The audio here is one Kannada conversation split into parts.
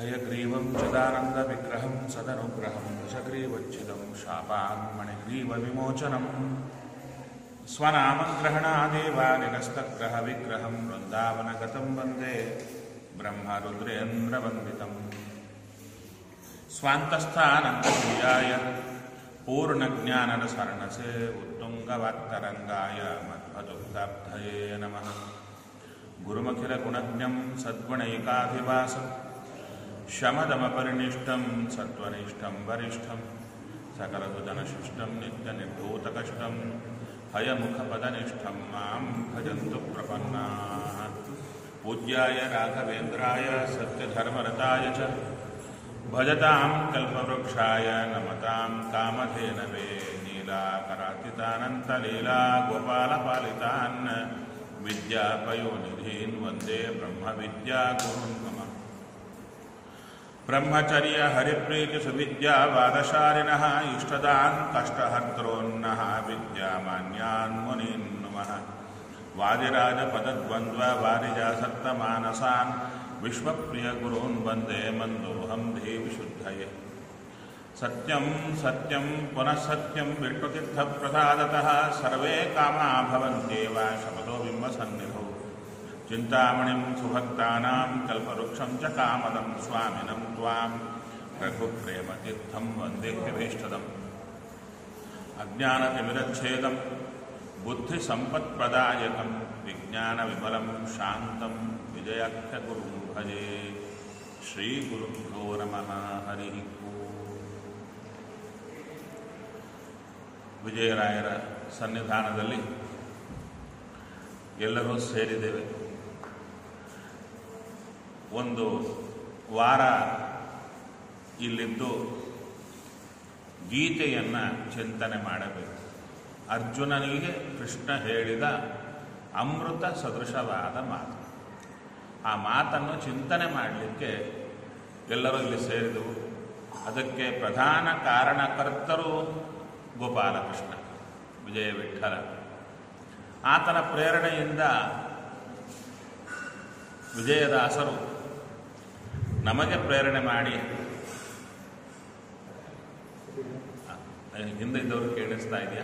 हयग्रीवं चिदानन्दविग्रहं सदनुग्रहं दशग्रीवच्छिदं शापान्मणिग्रीवविमोचनम् स्वनामग्रहणादेव निरस्तग्रहविग्रहं वृन्दावनगतं वन्दे ब्रह्मरुद्रेन्द्रवन्दितम् स्वान्तस्थानन्दप्रियाय पूर्णज्ञानरसर्णसे उत्तुङ्गवात्तरङ्गाय मध्वदुग्धाब्धये नमः गुरुमखिलगुणज्ञं सद्गुणैकाभिवासं शमदमपरिनिष्टं सत्त्वनिष्ठं वरिष्ठं सकलसुजनशिष्टं नित्यनिर्धूतकष्टं हयमुखपदनिष्ठं मां भजन्तु प्रपन्नाः पूज्याय राघवेन्द्राय सत्यधर्मरताय च भजतां कल्पवृक्षाय नमतां कामधेनवे नीलाकरातितानन्तलीला गोपालपालितान् विद्यापयोनिधीन् वन्दे ब्रह्मविद्यागुरुन् मम ब्रह्मचर्य हरिप्रीतिसुविद्यावादशालिनः इष्टदान् कष्टहर्त्रोन्नः विद्यामान्यान् मुनीन् नुमः वादिराजपदद्वन्द्ववारिजासक्तमानसान् विश्वप्रियगुरून् वन्दे मन्दोऽहं देविशुद्धये सत्यं सत्यं पुनः सत्यं विष्णुतीर्थप्रसादतः सर्वे कामा भवन्त्येव शपथो बिम्बसन्निधौ चिन्तामणिं सुभक्तानां कल्पवृक्षं च कामदं स्वामिनं त्वां रघुप्रेमतीर्थं वन्देभ्यभीष्टदम् अज्ञानतिमिरच्छेदं बुद्धिसम्पत्प्रदायकं विज्ञानविमलं शान्तं विजयाख्यगुरुं भजे श्रीगुरुभ्यो नमः हरिः ವಿಜಯರಾಯರ ಸನ್ನಿಧಾನದಲ್ಲಿ ಎಲ್ಲರೂ ಸೇರಿದ್ದೇವೆ ಒಂದು ವಾರ ಇಲ್ಲಿದ್ದು ಗೀತೆಯನ್ನು ಚಿಂತನೆ ಮಾಡಬೇಕು ಅರ್ಜುನನಿಗೆ ಕೃಷ್ಣ ಹೇಳಿದ ಅಮೃತ ಸದೃಶವಾದ ಮಾತು ಆ ಮಾತನ್ನು ಚಿಂತನೆ ಮಾಡಲಿಕ್ಕೆ ಎಲ್ಲರೂ ಇಲ್ಲಿ ಸೇರಿದವು ಅದಕ್ಕೆ ಪ್ರಧಾನ ಕಾರಣಕರ್ತರು ಗೋಪಾಲಕೃಷ್ಣ ವಿಜಯ ವಿಠಲ ಆತನ ಪ್ರೇರಣೆಯಿಂದ ವಿಜಯದಾಸರು ನಮಗೆ ಪ್ರೇರಣೆ ಮಾಡಿ ಹಿಂದೆ ಇದ್ದವರು ಕೇಳಿಸ್ತಾ ಇದೆಯಾ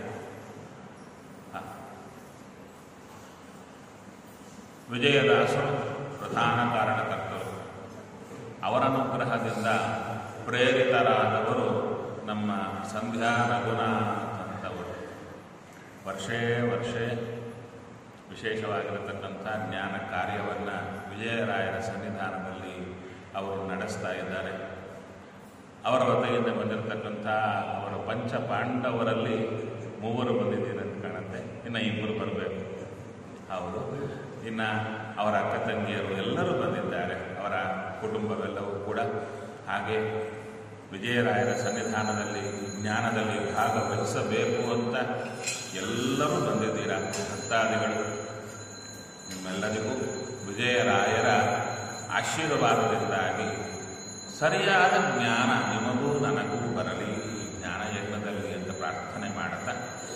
ವಿಜಯದಾಸರು ಪ್ರಧಾನ ಕಾರಣಕರ್ತರು ಅವರ ಅನುಗ್ರಹದಿಂದ ಪ್ರೇರಿತರಾದವರು ನಮ್ಮ ಸಂಧ್ಯಾ ರಘುನಾಥಂತವರು ವರ್ಷೇ ವರ್ಷೇ ವಿಶೇಷವಾಗಿರತಕ್ಕಂಥ ಜ್ಞಾನ ಕಾರ್ಯವನ್ನು ವಿಜಯರಾಯರ ಸನ್ನಿಧಾನದಲ್ಲಿ ಅವರು ನಡೆಸ್ತಾ ಇದ್ದಾರೆ ಅವರ ವತಿಯಿಂದ ಬಂದಿರತಕ್ಕಂಥ ಅವರ ಪಂಚ ಪಾಂಡವರಲ್ಲಿ ಮೂವರು ಬಂದಿದ್ದೀರಿ ಅಂತ ಕಾಣುತ್ತೆ ಇನ್ನು ಇಬ್ಬರು ಬರಬೇಕು ಹೌದು ಇನ್ನು ಅವರ ಅಕ್ಕ ತಂಗಿಯರು ಎಲ್ಲರೂ ಬಂದಿದ್ದಾರೆ ಅವರ ಕುಟುಂಬವೆಲ್ಲವೂ ಕೂಡ ಹಾಗೆ ವಿಜಯರಾಯರ ಸನ್ನಿಧಾನದಲ್ಲಿ ಜ್ಞಾನದಲ್ಲಿ ಭಾಗವಹಿಸಬೇಕು ಅಂತ ಎಲ್ಲರೂ ಬಂದಿದ್ದೀರಾ ಭಕ್ತಾದಿಗಳು ನಿಮ್ಮೆಲ್ಲರಿಗೂ ವಿಜಯರಾಯರ ಆಶೀರ್ವಾದದಿಂದಾಗಿ ಸರಿಯಾದ ಜ್ಞಾನ ನಿಮಗೂ ನನಗೂ ಬರಲಿ ಈ ಜ್ಞಾನ ಯಜ್ಞದಲ್ಲಿ ಅಂತ ಪ್ರಾರ್ಥನೆ ಮಾಡುತ್ತಾ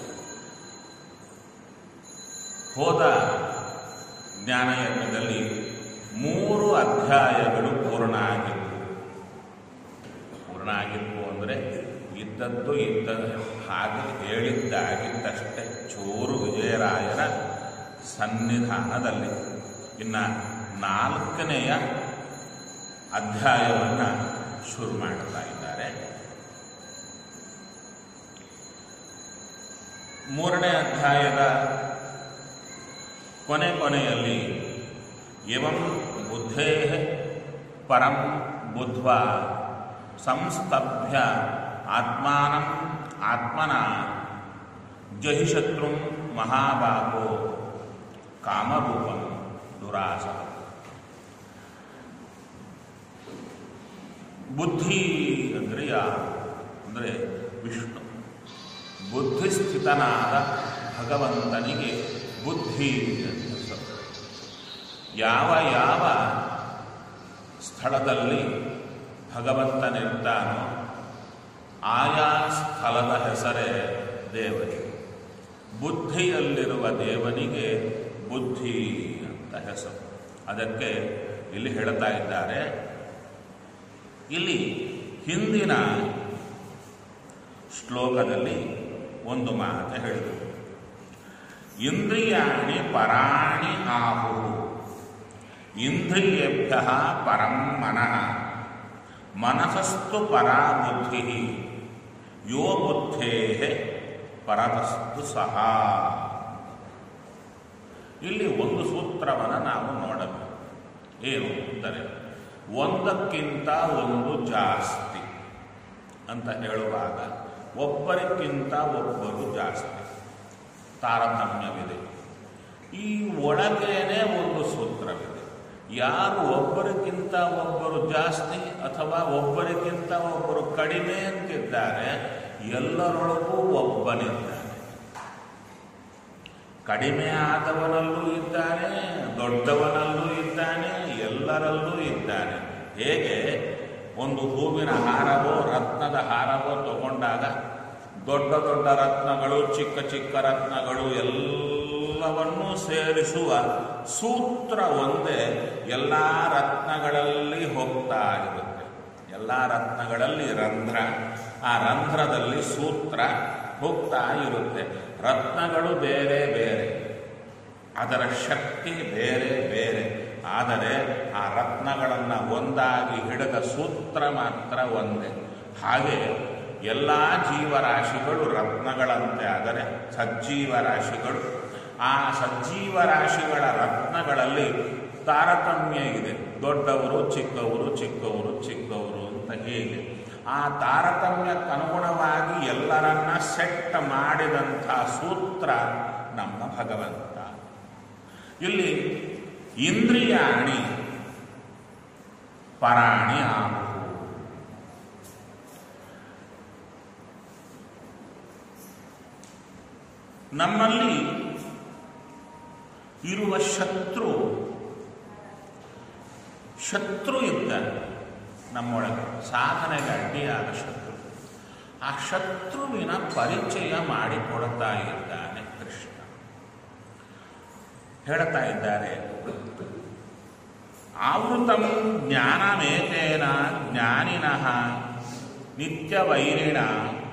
ಹೋದ ಜ್ಞಾನಯಜ್ಞದಲ್ಲಿ ಮೂರು ಅಧ್ಯಾಯಗಳು ಪೂರ್ಣ ಆಗಿದ್ದವು ಪೂರ್ಣ ಆಗಿದ್ವು ಅಂದರೆ ಇದ್ದದ್ದು ಇದ್ದ ಹಾಗೆ ಹೇಳಿದ್ದಾಗಿದ್ದಷ್ಟೇ ಚೂರು ವಿಜಯರಾಯರ ಸನ್ನಿಧಾನದಲ್ಲಿ ಇನ್ನು ನಾಲ್ಕನೆಯ ಅಧ್ಯಾಯವನ್ನು ಶುರು ಮಾಡ್ತಾ ಇದ್ದಾರೆ ಮೂರನೇ ಅಧ್ಯಾಯದ ಕೊನೆ ಕೊನೆಯಲ್ಲಿ ಎವಂ ಬುದ್ಧೇ ಪರಂ ಬುದ್ಧ್ವ ಸಂಸ್ತಭ್ಯ ಆತ್ಮಾನಂ ಆತ್ಮನ ಜಹಿಶತ್ರು ಮಹಾಬಾಹೋ ಕಾಮರೂಪಂ ದುರಾಸ ಬುದ್ಧಿ ಅಂದರೆ ಯಾರು ಅಂದರೆ ವಿಷ್ಣು ಬುದ್ಧಿಸ್ಥಿತನಾದ ಭಗವಂತನಿಗೆ ಬುದ್ಧಿ ಅಂತ ಹೆಸರು ಯಾವ ಯಾವ ಸ್ಥಳದಲ್ಲಿ ಭಗವಂತನಿರ್ತಾನೋ ಆಯಾ ಸ್ಥಳದ ಹೆಸರೇ ದೇವರಿಗೆ ಬುದ್ಧಿಯಲ್ಲಿರುವ ದೇವನಿಗೆ ಬುದ್ಧಿ ಅಂತ ಹೆಸರು ಅದಕ್ಕೆ ಇಲ್ಲಿ ಹೇಳ್ತಾ ಇದ್ದಾರೆ ಇಲ್ಲಿ ಹಿಂದಿನ ಶ್ಲೋಕದಲ್ಲಿ ಒಂದು ಮಾತು ಹೇಳಿದರು ಇಂದ್ರಿಯಾಣಿ ಪರಾಣಿ ಆಹು ಇಂದ್ರಿಯೇಭ್ಯ ಪರಂ ಮನಃ ಮನಸಸ್ತು ಪರಾ ಬುದ್ಧಿ ಯೋ ಬುದ್ಧೇ ಪರತಸ್ತು ಸಹ ಇಲ್ಲಿ ಒಂದು ಸೂತ್ರವನ್ನು ನಾವು ನೋಡಬೇಕು ಏನು ಅಂದರೆ ಒಂದಕ್ಕಿಂತ ಒಂದು ಜಾಸ್ತಿ ಅಂತ ಹೇಳುವಾಗ ಒಬ್ಬರಿಗಿಂತ ಒಬ್ಬರು ಜಾಸ್ತಿ ತಾರತಮ್ಯವಿದೆ ಈ ಒಳಗೇನೆ ಒಂದು ಸೂತ್ರವಿದೆ ಯಾರು ಒಬ್ಬರಿಗಿಂತ ಒಬ್ಬರು ಜಾಸ್ತಿ ಅಥವಾ ಒಬ್ಬರಿಗಿಂತ ಒಬ್ಬರು ಕಡಿಮೆ ಅಂತಿದ್ದಾರೆ ಎಲ್ಲರೊಳಗೂ ಒಬ್ಬನಿದ್ದಾನೆ ಕಡಿಮೆ ಆದವನಲ್ಲೂ ಇದ್ದಾನೆ ದೊಡ್ಡವನಲ್ಲೂ ಇದ್ದಾನೆ ಎಲ್ಲರಲ್ಲೂ ಇದ್ದಾನೆ ಹೇಗೆ ಒಂದು ಹೂವಿನ ಹಾರವೋ ರತ್ನದ ಹಾರವೋ ತಗೊಂಡಾಗ ದೊಡ್ಡ ದೊಡ್ಡ ರತ್ನಗಳು ಚಿಕ್ಕ ಚಿಕ್ಕ ರತ್ನಗಳು ಎಲ್ಲವನ್ನೂ ಸೇರಿಸುವ ಸೂತ್ರ ಒಂದೇ ಎಲ್ಲ ರತ್ನಗಳಲ್ಲಿ ಹೋಗ್ತಾ ಇರುತ್ತೆ ಎಲ್ಲ ರತ್ನಗಳಲ್ಲಿ ರಂಧ್ರ ಆ ರಂಧ್ರದಲ್ಲಿ ಸೂತ್ರ ಹೋಗ್ತಾ ಇರುತ್ತೆ ರತ್ನಗಳು ಬೇರೆ ಬೇರೆ ಅದರ ಶಕ್ತಿ ಬೇರೆ ಬೇರೆ ಆದರೆ ಆ ರತ್ನಗಳನ್ನು ಒಂದಾಗಿ ಹಿಡಿದ ಸೂತ್ರ ಮಾತ್ರ ಒಂದೇ ಹಾಗೆ ಎಲ್ಲ ಜೀವರಾಶಿಗಳು ರತ್ನಗಳಂತೆ ಆದರೆ ಸಜ್ಜೀವರಾಶಿಗಳು ಆ ಸಜ್ಜೀವರಾಶಿಗಳ ರತ್ನಗಳಲ್ಲಿ ತಾರತಮ್ಯ ಇದೆ ದೊಡ್ಡವರು ಚಿಕ್ಕವರು ಚಿಕ್ಕವರು ಚಿಕ್ಕವರು ಅಂತ ಹೇಗೆ ಆ ತಾರತಮ್ಯಕ್ಕನುಗುಣವಾಗಿ ಎಲ್ಲರನ್ನ ಸೆಟ್ ಮಾಡಿದಂಥ ಸೂತ್ರ ನಮ್ಮ ಭಗವಂತ ಇಲ್ಲಿ ಇಂದ್ರಿಯಾಣಿ ಪರಾಣಿ ಆಹು ನಮ್ಮಲ್ಲಿ ಇರುವ ಶತ್ರು ಶತ್ರು ಇದ್ದಾನೆ ನಮ್ಮೊಳಗೆ ಸಾಧನೆಗೆ ಅಡ್ಡಿಯಾದ ಶತ್ರು ಆ ಶತ್ರುವಿನ ಪರಿಚಯ ಮಾಡಿಕೊಡ್ತಾ ಇದ್ದಾನೆ ಕೃಷ್ಣ ಹೇಳ್ತಾ ಇದ್ದಾರೆ ಆವೃತಂ ಜ್ಞಾನಮೇತೇನ ಜ್ಞಾನಿನಃ ನಿತ್ಯವೈರಿಣ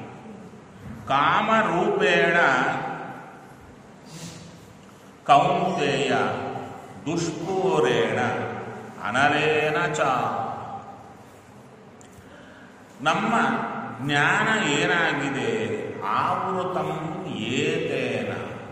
ಕಾಮರೂಪೇಣ ಕೌಂತೆಯ ದುಷ್ಪೂರೇಣ ಅನಲೇನ ಚ ನಮ್ಮ ಜ್ಞಾನ ಏನಾಗಿದೆ ಆವೃತಂ ಏತೇನ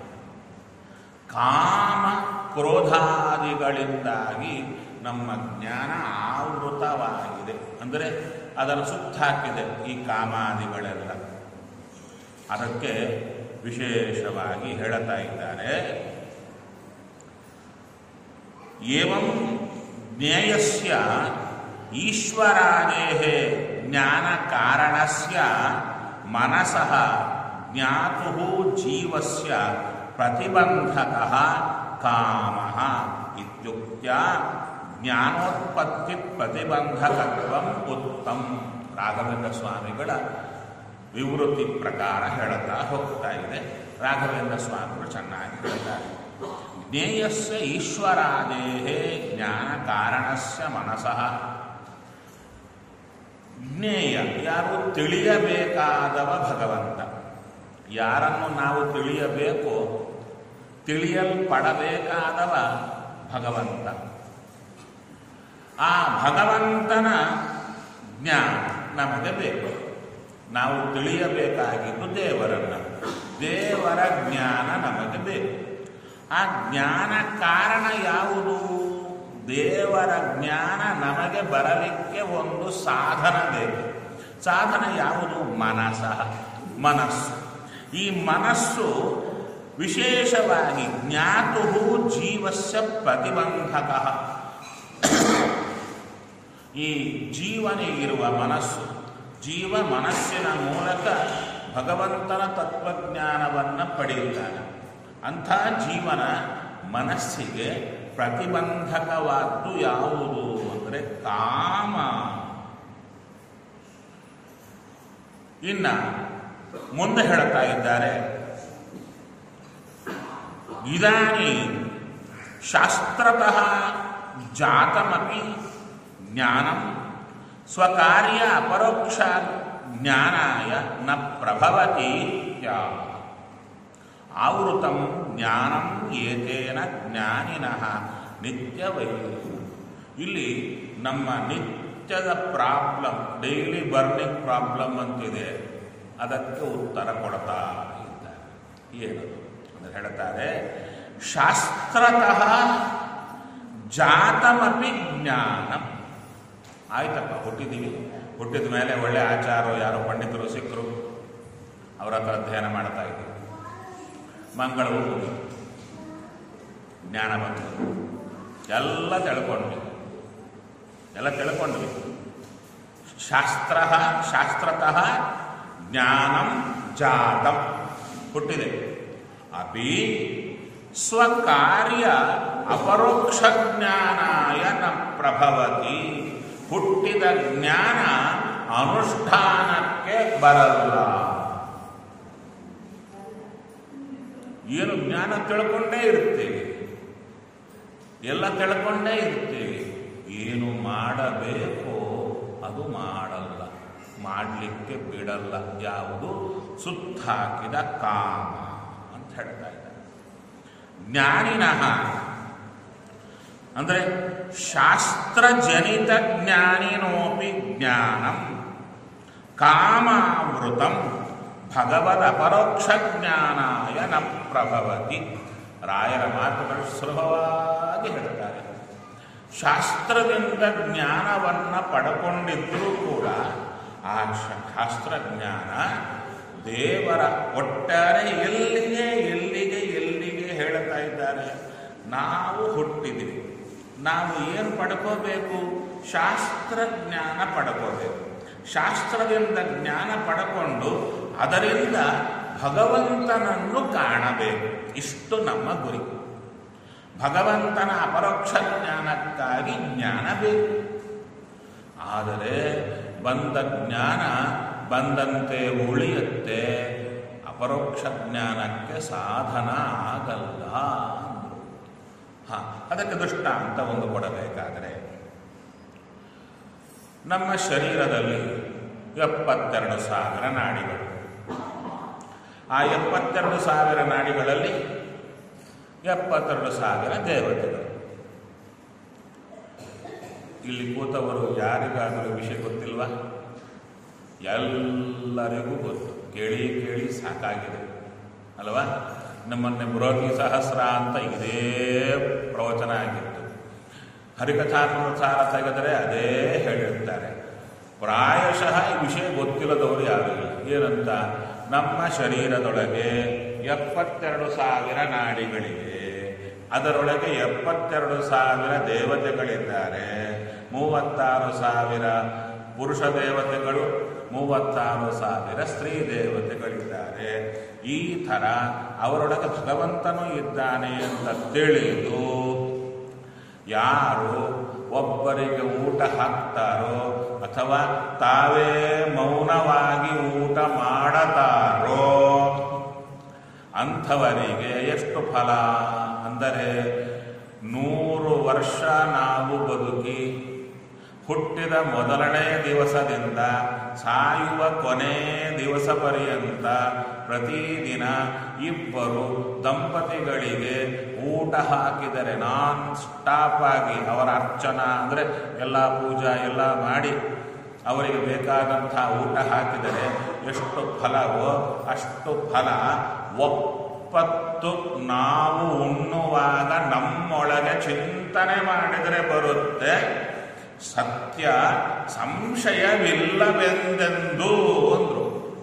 ಕಾಮ ಕ್ರೋಧಾದಿಗಳಿಂದಾಗಿ ನಮ್ಮ ಜ್ಞಾನ ಆವೃತವಾಗಿದೆ ಅಂದರೆ ಅದನ್ನು ಸುತ್ತಾಕಿದೆ ಈ ಕಾಮಾದಿಗಳೆಲ್ಲ ಅದಕ್ಕೆ ವಿಶೇಷವಾಗಿ ಹೇಳುತ್ತಾ ಇದ್ದಾರೆ ಏವಂ ಜ್ಞೇಯಸ್ಯ ಈಶ್ವರಾದೇಹ ಜ್ಞಾನ ಕಾರಣಸ್ಯ ಮನಸಃ ಜ್ಞಾತು ಜೀವಸ್ಯ ಪ್ರತಿಬಂಧಕ ಕಾಮ ಇತ್ಯುಕ್ತ್ಯ ಜ್ಞಾನೋತ್ಪತ್ತಿ ಪ್ರತಿಬಂಧಕತ್ವ ಉತ್ತಮ ರಾಘವೇಂದ್ರ ಸ್ವಾಮಿಗಳ ವಿವೃತ್ತಿ ಪ್ರಕಾರ ಹೇಳುತ್ತಾ ಹೋಗ್ತಾ ಇದೆ ರಾಘವೇಂದ್ರ ಸ್ವಾಮಿಗಳು ಚೆನ್ನಾಗಿ ಹೇಳ್ತಾರೆ ಜ್ಞೇಯಸ್ಯ ಈಶ್ವರಾದೇಹೇ ಜ್ಞಾನ ಕಾರಣಸ್ಯ ಮನಸಃ ಜ್ಞೇಯ ಯಾರು ತಿಳಿಯಬೇಕಾದವ ಭಗವಂತ ಯಾರನ್ನು ನಾವು ತಿಳಿಯಬೇಕೋ ತಿಳಿಯಲ್ಪಡಬೇಕಾದವ ಭಗವಂತ ಆ ಭಗವಂತನ ಜ್ಞಾನ ನಮಗೆ ಬೇಕು ನಾವು ತಿಳಿಯಬೇಕಾಗಿದ್ದು ದೇವರನ್ನ ದೇವರ ಜ್ಞಾನ ನಮಗೆ ಬೇಕು ಆ ಜ್ಞಾನ ಕಾರಣ ಯಾವುದು ದೇವರ ಜ್ಞಾನ ನಮಗೆ ಬರಲಿಕ್ಕೆ ಒಂದು ಸಾಧನ ಬೇಕು ಸಾಧನ ಯಾವುದು ಮನಸ ಮನಸ್ಸು ಈ ಮನಸ್ಸು ವಿಶೇಷವಾಗಿ ಜ್ಞಾತು ಜೀವಸ್ಯ ಪ್ರತಿಬಂಧಕ ಈ ಜೀವನಿಗಿರುವ ಮನಸ್ಸು ಜೀವ ಮನಸ್ಸಿನ ಮೂಲಕ ಭಗವಂತನ ತತ್ವಜ್ಞಾನವನ್ನು ಪಡೆಯುತ್ತಾನೆ ಅಂಥ ಜೀವನ ಮನಸ್ಸಿಗೆ ಪ್ರತಿಬಂಧಕವಾದ್ದು ಯಾವುದು ಅಂದರೆ ಕಾಮ ಇನ್ನ ಮುಂದೆ ಹೇಳ್ತಾ ಇದ್ದಾರೆ ಇದಾನಿ ಶಾಸ್ತ್ರತಃ ಜಾತಮಪಿ ಜ್ಞಾನಂ ಸ್ವಕಾರ್ಯ ಅಪರೋಕ್ಷ ಜ್ಞಾನಾಯ ನ ಪ್ರಭವತಿ ಯಾ ಆವೃತಂ ಜ್ಞಾನಂ ಏತೇನ ಜ್ಞಾನಿನಃ ನಿತ್ಯವೈ ಇಲ್ಲಿ ನಮ್ಮ ನಿತ್ಯದ ಪ್ರಾಬ್ಲಮ್ ಡೈಲಿ ಬರ್ನಿಂಗ್ ಪ್ರಾಬ್ಲಮ್ ಅಂತಿದೆ ಅದಕ್ಕೆ ಉತ್ತರ ಕೊಡ್ತಾ ಇದ್ದಾರೆ ಏನದು ಅಂದರೆ ಹೇಳ್ತಾರೆ ಶಾಸ್ತ್ರತಃ ಜಾತಮಪಿ ಜ್ಞಾನಂ ಆಯ್ತಪ್ಪ ಹುಟ್ಟಿದ್ದೀವಿ ಹುಟ್ಟಿದ ಮೇಲೆ ಒಳ್ಳೆ ಆಚಾರೋ ಯಾರೋ ಪಂಡಿತರು ಸಿಕ್ಕರು ಅವರ ಹತ್ರ ಅಧ್ಯಯನ ಮಾಡ್ತಾ ಇದ್ದೀವಿ ಮಂಗಳವು ಮುಗೀತು. ಜ್ಞಾನ ಬಂತು ಎಲ್ಲ ತಿಳ್ಕೊಂಡ್ವಿ ಎಲ್ಲ ತಿಳ್ಕೊಂಡ್ವಿ ಶಾಸ್ತ್ರ ಶಾಸ್ತ್ರತಃ ಜ್ಞಾನಂ ಜಾತಂ ಹುಟ್ಟಿದೆ ಅಪಿ ಸ್ವಕಾರ್ಯ ಅಪರೋಕ್ಷ ಜ್ಞಾನಾಯ ನ ಪ್ರಭವತಿ ಹುಟ್ಟಿದ ಜ್ಞಾನ ಅನುಷ್ಠಾನಕ್ಕೆ ಬರಲ್ಲ ಏನು ಜ್ಞಾನ ತಿಳ್ಕೊಂಡೇ ಇರ್ತೇವೆ ಎಲ್ಲ ತಿಳ್ಕೊಂಡೇ ಇರ್ತೇವೆ ಏನು ಮಾಡಬೇಕೋ ಅದು ಮಾಡಲ್ಲ ಮಾಡಲಿಕ್ಕೆ ಬಿಡಲ್ಲ ಯಾವುದು ಸುತ್ತಾಕಿದ ಕಾಮ ಅಂತ ಹೇಳ್ತಾ ಇದ್ದಾರೆ ಜ್ಞಾನಿನಃ ಅಂದರೆ ಶಾಸ್ತ್ರಜನಿತ ಜ್ಞಾನಿನೋಪಿ ಜ್ಞಾನಂ ಕಾಮಾವೃತಂ ಭಗವದ ಅಪರೋಕ್ಷ ಜ್ಞಾನಾಯ ನ ಪ್ರಭವತಿ ರಾಯರ ಮಾತುಗಳು ಸುಲಭವಾಗಿ ಹೇಳ್ತಾರೆ ಶಾಸ್ತ್ರದಿಂದ ಜ್ಞಾನವನ್ನು ಪಡ್ಕೊಂಡಿದ್ರೂ ಕೂಡ ಆ ಶಾಸ್ತ್ರಜ್ಞಾನ ದೇವರ ಒಟ್ಟಾರೆ ಎಲ್ಲಿಗೆ ಎಲ್ಲಿಗೆ ಎಲ್ಲಿಗೆ ಹೇಳ್ತಾ ಇದ್ದಾರೆ ನಾವು ಹುಟ್ಟಿದ್ದೀವಿ ನಾವು ಏನು ಪಡ್ಕೋಬೇಕು ಶಾಸ್ತ್ರಜ್ಞಾನ ಪಡ್ಕೋಬೇಕು ಶಾಸ್ತ್ರದಿಂದ ಜ್ಞಾನ ಪಡ್ಕೊಂಡು ಅದರಿಂದ ಭಗವಂತನನ್ನು ಕಾಣಬೇಕು ಇಷ್ಟು ನಮ್ಮ ಗುರಿ ಭಗವಂತನ ಅಪರೋಕ್ಷ ಜ್ಞಾನಕ್ಕಾಗಿ ಜ್ಞಾನ ಬೇಕು ಆದರೆ ಬಂದ ಜ್ಞಾನ ಬಂದಂತೆ ಉಳಿಯುತ್ತೆ ಅಪರೋಕ್ಷ ಜ್ಞಾನಕ್ಕೆ ಸಾಧನ ಆಗಲ್ಲ ಅಂದ್ರು. ಹ ಅದಕ್ಕೆ ದೃಷ್ಟಾಂತ ಒಂದು ಕೊಡಬೇಕಾದರೆ ನಮ್ಮ ಶರೀರದಲ್ಲಿ ಎಪ್ಪತ್ತೆರಡು ಸಾವಿರ ನಾಡಿಗಳು ಆ ಎಪ್ಪತ್ತೆರಡು ಸಾವಿರ ನಾಡಿಗಳಲ್ಲಿ ಎಪ್ಪತ್ತೆರಡು ಸಾವಿರ ದೇವತೆಗಳು ಇಲ್ಲಿ ಕೂತವರು ಯಾರಿಗಾದರೂ ವಿಷಯ ಗೊತ್ತಿಲ್ವಾ ಎಲ್ಲರಿಗೂ ಗೊತ್ತು ಕೇಳಿ ಕೇಳಿ ಸಾಕಾಗಿದೆ ಅಲ್ವಾ ನಮ್ಮನ್ನೇ ಬೃಹತಿ ಸಹಸ್ರ ಅಂತ ಇದೇ ಪ್ರವಚನ ಆಗಿತ್ತು ಹರಿಕಥಾನುಸಾರ ತೆಗೆದರೆ ಅದೇ ಹೇಳಿರ್ತಾರೆ ಪ್ರಾಯಶಃ ಈ ವಿಷಯ ಗೊತ್ತಿಲ್ಲದವರು ಯಾರು ಇಲ್ಲ ಏನಂತ ನಮ್ಮ ಶರೀರದೊಳಗೆ ಎಪ್ಪತ್ತೆರಡು ಸಾವಿರ ನಾಡಿಗಳಿವೆ ಅದರೊಳಗೆ ಎಪ್ಪತ್ತೆರಡು ಸಾವಿರ ದೇವತೆಗಳಿದ್ದಾರೆ ಮೂವತ್ತಾರು ಸಾವಿರ ಪುರುಷ ದೇವತೆಗಳು ಮೂವತ್ತಾರು ಸಾವಿರ ಸ್ತ್ರೀ ದೇವತೆಗಳಿದ್ದಾರೆ ಈ ಥರ ಅವರೊಳಗೆ ಭಗವಂತನೂ ಇದ್ದಾನೆ ಅಂತ ತಿಳಿದು ಯಾರು ಒಬ್ಬರಿಗೆ ಊಟ ಹಾಕ್ತಾರೋ ಅಥವಾ ತಾವೇ ಮೌನವಾಗಿ ಊಟ ಮಾಡತಾರೋ ಅಂಥವರಿಗೆ ಎಷ್ಟು ಫಲ ಅಂದರೆ ನೂರು ವರ್ಷ ನಾವು ಬದುಕಿ ಹುಟ್ಟಿದ ಮೊದಲನೇ ದಿವಸದಿಂದ ಸಾಯುವ ಕೊನೆ ದಿವಸ ಪರ್ಯಂತ ಪ್ರತಿದಿನ ಇಬ್ಬರು ದಂಪತಿಗಳಿಗೆ ಊಟ ಹಾಕಿದರೆ ನಾನ್ ಸ್ಟಾಪ್ ಆಗಿ ಅವರ ಅರ್ಚನಾ ಅಂದರೆ ಎಲ್ಲ ಪೂಜಾ ಎಲ್ಲ ಮಾಡಿ ಅವರಿಗೆ ಬೇಕಾದಂಥ ಊಟ ಹಾಕಿದರೆ ಎಷ್ಟು ಫಲವೋ ಅಷ್ಟು ಫಲ ಒಪ್ಪತ್ತು ನಾವು ಉಣ್ಣುವಾಗ ನಮ್ಮೊಳಗೆ ಚಿಂತನೆ ಮಾಡಿದರೆ ಬರುತ್ತೆ ಸತ್ಯ ಸಂಶಯವಿಲ್ಲವೆಂದೆಂದು ಅಂದರು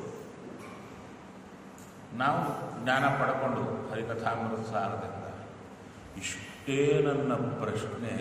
ನಾವು ಜ್ಞಾನ ಪಡ್ಕೊಂಡು ಹರಿಕಥಾಮೃತ ಸಾರದಿಂದ ಇಷ್ಟೇ ನನ್ನ ಪ್ರಶ್ನೆ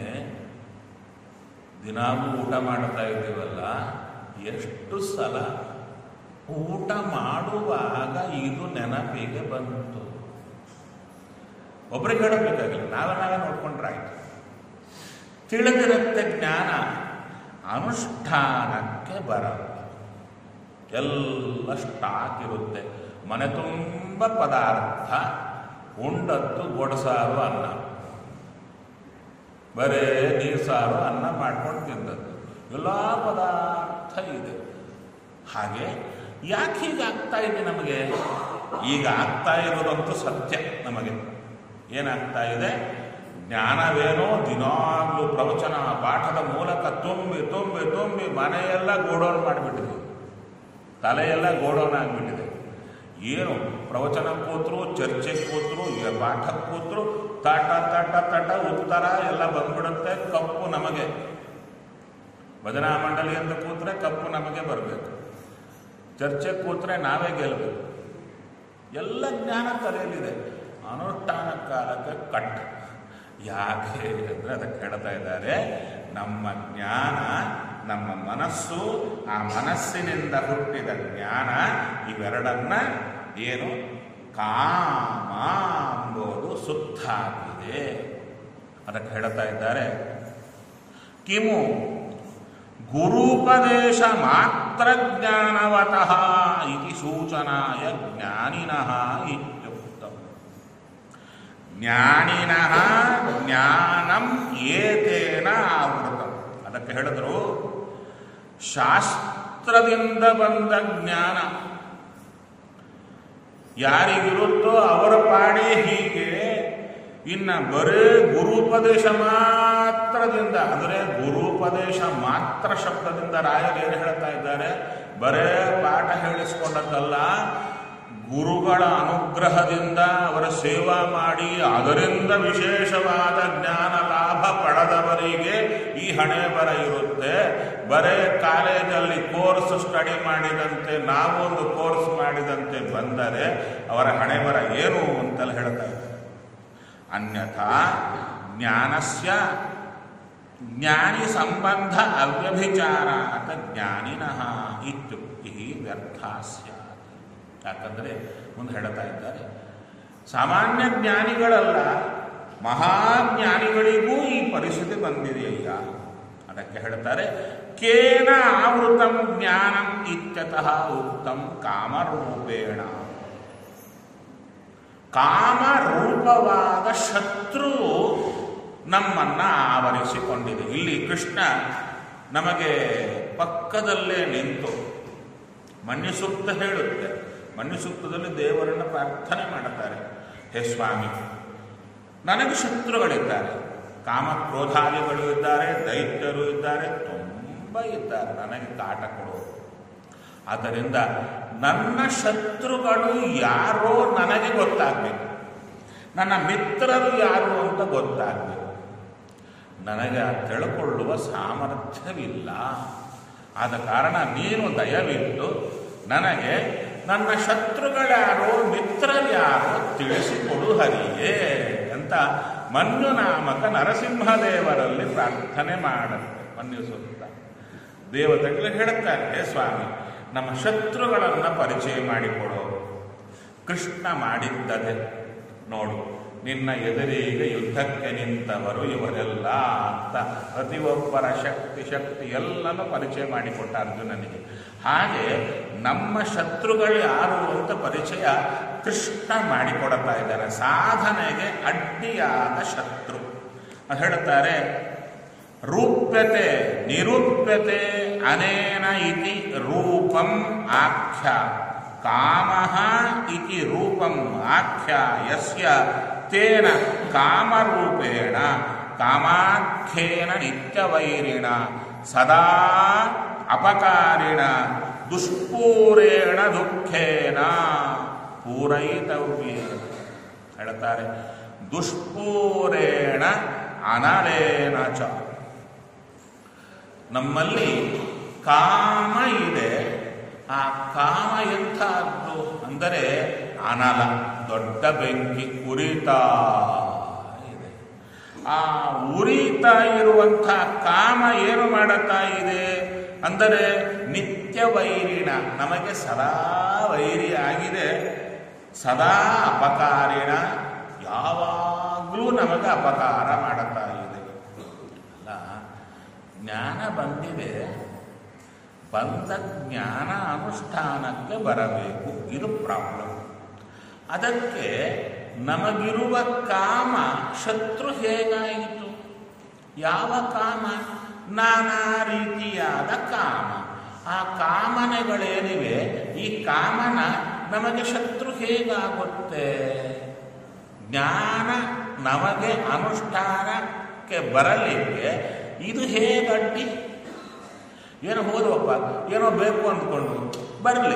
ದಿನಾಗೂ ಊಟ ಮಾಡ್ತಾ ಇದ್ದೀವಲ್ಲ ಎಷ್ಟು ಸಲ ಊಟ ಮಾಡುವಾಗ ಇದು ನೆನಪಿಗೆ ಬಂತು ಒಬ್ಬರಿಗೆ ಹೇಳಬೇಕಾಗಿಲ್ಲ ನಾವೇ ನಾವೇ ನೋಡ್ಕೊಂಡ್ರಾಯ್ತು ತಿಳಿದಿರುತ್ತೆ ಜ್ಞಾನ ಅನುಷ್ಠಾನಕ್ಕೆ ಬರಲ್ಲ ಎಲ್ಲ ಸ್ಟಾಕ್ ಇರುತ್ತೆ ಮನೆ ತುಂಬ ಪದಾರ್ಥ ಉಂಡದ್ದು ಗೊಡಸಾರು ಅನ್ನ ಬರೇ ನೀರು ಸಾರು ಅನ್ನ ಮಾಡ್ಕೊಂಡು ತಿಂದದ್ದು ಎಲ್ಲ ಪದಾರ್ಥ ಇದೆ ಹಾಗೆ ಯಾಕೆ ಹೀಗಾಗ್ತಾ ಇದೆ ನಮಗೆ ಈಗ ಆಗ್ತಾ ಇರೋದಂತೂ ಸತ್ಯ ನಮಗೆ ಏನಾಗ್ತಾ ಇದೆ ಜ್ಞಾನವೇನೋ ದಿನಾಗ್ಲೂ ಪ್ರವಚನ ಪಾಠದ ಮೂಲಕ ತುಂಬಿ ತುಂಬಿ ತುಂಬಿ ಮನೆಯೆಲ್ಲ ಗೋಡೌನ್ ಮಾಡಿಬಿಟ್ಟಿದೆ ತಲೆಯೆಲ್ಲ ಗೋಡೌನ್ ಆಗಿಬಿಟ್ಟಿದೆ ಏನು ಪ್ರವಚನ ಕೂತ್ರು ಚರ್ಚೆ ಕೂತ್ರು ಯ- ಪಾಠಕ್ಕೆ ಕೂತ್ರು ತಾಟ ತಾಟ ತಾಟ ಉತ್ತರ ಎಲ್ಲ ಬಂದ್ಬಿಡುತ್ತೆ ಕಪ್ಪು ನಮಗೆ ಭಜನಾ ಮಂಡಳಿ ಅಂತ ಕೂತ್ರೆ ಕಪ್ಪು ನಮಗೆ ಬರಬೇಕು ಚರ್ಚೆ ಕೂತ್ರೆ ನಾವೇ ಗೆಲ್ಲಬೇಕು ಎಲ್ಲ ಜ್ಞಾನ ತಲೆಯಲ್ಲಿದೆ ಅನುಷ್ಠಾನ ಕಾಲಕ್ಕೆ ಕಟ್ ಯಾಕೆ ಅಂದರೆ ಅದಕ್ಕೆ ಹೇಳ್ತಾ ಇದ್ದಾರೆ ನಮ್ಮ ಜ್ಞಾನ ನಮ್ಮ ಮನಸ್ಸು ಆ ಮನಸ್ಸಿನಿಂದ ಹುಟ್ಟಿದ ಜ್ಞಾನ ಇವೆರಡನ್ನ ಏನು ಕಾಮ ಎಂಬುದು ಸುತ್ತಾಗಿದೆ ಅದಕ್ಕೆ ಹೇಳ್ತಾ ಇದ್ದಾರೆ ಕಿಮು ಗುರುಪದೇಶ ಮಾತ್ರ ಜ್ಞಾನವತಃ ಇತಿ ಸೂಚನಾಯ ಜ್ಞಾನಿನಃ ಇತ್ಯುಕ್ತಂ ಜ್ಞಾನಿನಃ ಜ್ಞಾನಂ ಏತೇನ ಆವೃತಂ ಅದಕ್ಕೆ ಹೇಳಿದ್ರು ಶಾಸ್ತ್ರದಿಂದ ಬಂದ ಜ್ಞಾನ ಯಾರಿಗಿರುತ್ತೋ ಅವರ ಪಾಡೇ ಹೀಗೆ ಇನ್ನ ಬರೇ ಗುರುಪದೇಶ ಮಾತ್ರದಿಂದ ಅಂದರೆ ಗುರುಪದೇಶ ಮಾತ್ರ ಶಬ್ದದಿಂದ ರಾಯರು ಏನು ಹೇಳ್ತಾ ಇದ್ದಾರೆ ಬರೇ ಪಾಠ ಹೇಳಿಸ್ಕೊಂಡದ್ದಲ್ಲ ಗುರುಗಳ ಅನುಗ್ರಹದಿಂದ ಅವರ ಸೇವಾ ಮಾಡಿ ಅದರಿಂದ ವಿಶೇಷವಾದ ಜ್ಞಾನ ಲಾಭ ಪಡೆದವರಿಗೆ ಈ ಹಣೆ ಬರ ಇರುತ್ತೆ ಬರೇ ಕಾಲೇಜಲ್ಲಿ ಕೋರ್ಸ್ ಸ್ಟಡಿ ಮಾಡಿದಂತೆ ನಾವೊಂದು ಕೋರ್ಸ್ ಮಾಡಿದಂತೆ ಬಂದರೆ ಅವರ ಹಣೆ ಬರ ಏನು ಅಂತೆಲ್ಲ ಹೇಳ್ತಾ ಇದ್ದಾರೆ ಅನ್ಯಥಾ ಜ್ಞಾನಸ್ಯ ಜ್ಞಾನಿ ಸಂಬಂಧ ಅವ್ಯಭಿಚಾರಾತ ಜ್ಞಾನಿನಃ ಇತ್ಯುಕ್ತಿ ವ್ಯರ್ಥ ಸ್ಯಾತ್ ಯಾಕಂದರೆ ಮುಂದೆ ಹೇಳ್ತಾ ಇದ್ದಾರೆ ಸಾಮಾನ್ಯ ಜ್ಞಾನಿಗಳಲ್ಲ ಮಹಾಜ್ಞಾನಿಗಳಿಗೂ ಈ ಪರಿಸ್ಥಿತಿ ಬಂದಿದೆಯಯ್ಯ ಅದಕ್ಕೆ ಹೇಳ್ತಾರೆ ಕೇನ ಆವೃತಂ ಜ್ಞಾನಂ ಇತ್ಯತಃ ಉಕ್ತಂ ಕಾಮರೂಪೇಣ ಕಾಮರೂಪವಾದ ಶತ್ರು ನಮ್ಮನ್ನ ಆವರಿಸಿಕೊಂಡಿದೆ ಇಲ್ಲಿ ಕೃಷ್ಣ ನಮಗೆ ಪಕ್ಕದಲ್ಲೇ ನಿಂತು ಮನ್ಯಸೂಕ್ತ ಹೇಳುತ್ತೆ ಮನ್ಯಸೂಕ್ತದಲ್ಲಿ ದೇವರನ್ನು ಪ್ರಾರ್ಥನೆ ಮಾಡುತ್ತಾರೆ ಹೇ ಸ್ವಾಮಿ ನನಗೆ ಶತ್ರುಗಳಿದ್ದಾರೆ ಕಾಮ ಕ್ರೋಧಾದಿಗಳು ಇದ್ದಾರೆ ದೈತ್ಯರು ಇದ್ದಾರೆ ತುಂಬ ಇದ್ದಾರೆ ನನಗೆ ಕಾಟ ಕೊಡೋರು ಆದ್ದರಿಂದ ನನ್ನ ಶತ್ರುಗಳು ಯಾರೋ ನನಗೆ ಗೊತ್ತಾಗಬೇಕು ನನ್ನ ಮಿತ್ರರು ಯಾರು ಅಂತ ಗೊತ್ತಾಗಬೇಕು ನನಗೆ ಆ ತಿಳ್ಕೊಳ್ಳುವ ಸಾಮರ್ಥ್ಯವಿಲ್ಲ ಆದ ಕಾರಣ ನೀನು ದಯವಿಟ್ಟು ನನಗೆ ನನ್ನ ಶತ್ರುಗಳ್ಯಾರೋ ಮಿತ್ರರ್ಯಾರೋ ತಿಳಿಸಿಕೊಡು ಹರಿಯೇ ಅಂತ ಮನ್ಯುನಾಮಕ ನರಸಿಂಹದೇವರಲ್ಲಿ ಪ್ರಾರ್ಥನೆ ಮಾಡುತ್ತೆ ಮನ್ಯು ಸೂಕ್ತ ದೇವತೆಗಳು ಹೇಳುತ್ತಾರೆ "ಹೇ ಸ್ವಾಮಿ ನಮ್ಮ ಶತ್ರುಗಳನ್ನು ಪರಿಚಯ ಮಾಡಿಕೊಡು ಕೃಷ್ಣ ಮಾಡಿದ್ದದೆ ನೋಡು ನಿನ್ನ ಎದುರಿಗೆ ಯುದ್ಧಕ್ಕೆ ನಿಂತವರು ಇವರೆಲ್ಲ ಅಂತ ಪ್ರತಿಯೊಬ್ಬರ ಶಕ್ತಿ ಶಕ್ತಿ ಎಲ್ಲನೂ ಪರಿಚಯ ಮಾಡಿಕೊಟ್ಟ ಅರ್ಜುನನಿಗೆ ಹಾಗೆ ನಮ್ಮ ಶತ್ರುಗಳು ಯಾರು ಅಂತ ಪರಿಚಯ ಕೃಷ್ಣ ಮಾಡಿಕೊಡ್ತಾ ಇದ್ದಾರೆ ಸಾಧನೆಗೆ ಅಡ್ಡಿಯಾದ ಶತ್ರು ಅದು ಹೇಳುತ್ತಾರೆ ರೂಪ್ಯತೆ ನಿರೂಪ್ಯತೆ ಅನೇನ ಇತಿ ರೂಪಂ ಆಖ್ಯ ಕಾಮಃ ಇತಿ ರೂಪಂ ಆಖ್ಯ ಯಸ್ಯ ತೇನ ಕಾಮರೂಪೇಣ ಕಾಮಾಖ್ಯೇನ ನಿತ್ಯವೈರಿಣ ಸದಾ ಅಪಕಾರಿಣ ದುಷ್ಪೂರೇಣ ದುಃಖೇನ ಪೂರೈತವ್ಯೇ ಹೇಳ್ತಾರೆ ದುಷ್ಪೂರೇಣ ಅನಲೇನ ಚ ನಮ್ಮಲ್ಲಿ ಕಾಮ ಇದೆ ಆ ಕಾಮ ಎಂಥದ್ದು ಅಂದರೆ ಅನಲ ದೊಡ್ಡ ಬೆಂಕಿ ಉರಿತಾ ಇದೆ ಆ ಉರಿತಾ ಇರುವಂಥ ಕಾಮ ಏನು ಮಾಡುತ್ತಾ ಇದೆ ಅಂದರೆ ನಿತ್ಯ ವೈರಿಣ ನಮಗೆ ಸದಾ ವೈರಿ ಆಗಿದೆ ಸದಾ ಅಪಕಾರಿಣ ಯಾವಾಗಲೂ ನಮಗೆ ಅಪಕಾರ ಮಾಡುತ್ತಾ ಇದೆ ಅಲ್ಲ ಜ್ಞಾನ ಬಂದಿದೆ ಬಂದ ಜ್ಞಾನ ಅನುಷ್ಠಾನಕ್ಕೆ ಬರಬೇಕು ಇದು ಪ್ರಾಬ್ಲಮ್ ಅದಕ್ಕೆ ನಮಗಿರುವ ಕಾಮ ಶತ್ರು ಹೇಗಾಯಿತು ಯಾವ ಕಾಮ ನಾನಾ ರೀತಿಯಾದ ಕಾಮ ಆ ಕಾಮನೆಗಳೇನಿವೆ ಈ ಕಾಮನ ನಮಗೆ ಶತ್ರು ಹೇಗಾಗುತ್ತೆ ಜ್ಞಾನ ನಮಗೆ ಅನುಷ್ಠಾನಕ್ಕೆ ಬರಲಿಕ್ಕೆ ಇದು ಹೇಗಡ್ಡಿ ಏನೋ ಹೋದವಪ್ಪ ಏನೋ ಬೇಕು ಅಂದ್ಕೊಂಡು ಬರಲಿ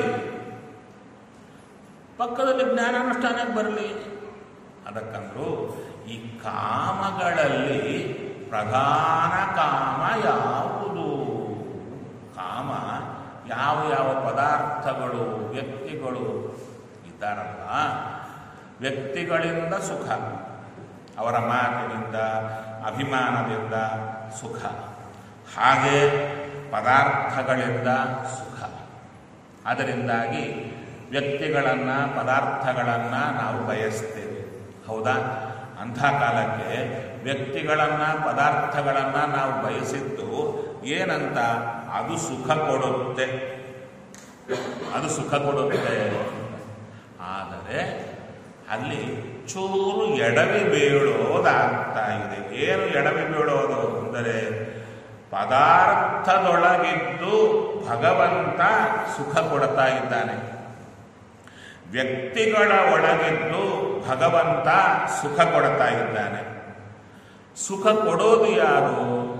ಪಕ್ಕದಲ್ಲಿ ಜ್ಞಾನಾನುಷ್ಠಾನಕ್ಕೆ ಬರಲಿ ಅದಕ್ಕಂದ್ರು ಈ ಕಾಮಗಳಲ್ಲಿ ಪ್ರಧಾನ ಕಾಮ ಯಾವುದು ಕಾಮ ಯಾವ ಯಾವ ಪದಾರ್ಥಗಳು ವ್ಯಕ್ತಿಗಳು ಇದ್ದಾರಲ್ಲ ವ್ಯಕ್ತಿಗಳಿಂದ ಸುಖ ಅವರ ಮಾತಿನಿಂದ ಅಭಿಮಾನದಿಂದ ಸುಖ ಹಾಗೆ ಪದಾರ್ಥಗಳಿಂದ ಸುಖ ಅದರಿಂದಾಗಿ ವ್ಯಕ್ತಿಗಳನ್ನು ಪದಾರ್ಥಗಳನ್ನು ನಾವು ಬಯಸ್ತೇವೆ ಹೌದಾ ಅಂಥ ಕಾಲಕ್ಕೆ ವ್ಯಕ್ತಿಗಳನ್ನು ಪದಾರ್ಥಗಳನ್ನು ನಾವು ಬಯಸಿದ್ದು ಏನಂತ ಅದು ಸುಖ ಕೊಡುತ್ತೆ ಅದು ಸುಖ ಕೊಡುತ್ತೆ ಆದರೆ ಅಲ್ಲಿ ಚೂರು ಎಡವಿ ಬೀಳೋದಾಗ್ತಾ ಇದೆ ಏನು ಎಡವಿ ಬೀಳೋದು ಅಂದರೆ ಪದಾರ್ಥದೊಳಗಿದ್ದು ಭಗವಂತ ಸುಖ ಕೊಡ್ತಾ ಇದ್ದಾನೆ ವ್ಯಕ್ತಿಗಳ ಒಳಗಿದ್ದು ಭಗವಂತ ಸುಖ ಕೊಡ್ತಾ ಇದ್ದಾನೆ ಸುಖ ಕೊಡೋದು ಯಾರು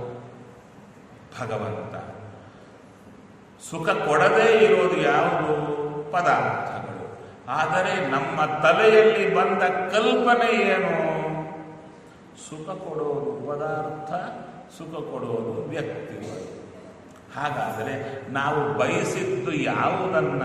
ಭಗವಂತ ಸುಖ ಕೊಡದೇ ಇರೋದು ಯಾವುದು ಪದಾರ್ಥಗಳು ಆದರೆ ನಮ್ಮ ತಲೆಯಲ್ಲಿ ಬಂದ ಕಲ್ಪನೆ ಏನು ಸುಖ ಕೊಡೋದು ಪದಾರ್ಥ ಸುಖ ಕೊಡೋದು ವ್ಯಕ್ತಿಗಳು ಹಾಗಾದರೆ ನಾವು ಬಯಸಿದ್ದು ಯಾವುದನ್ನ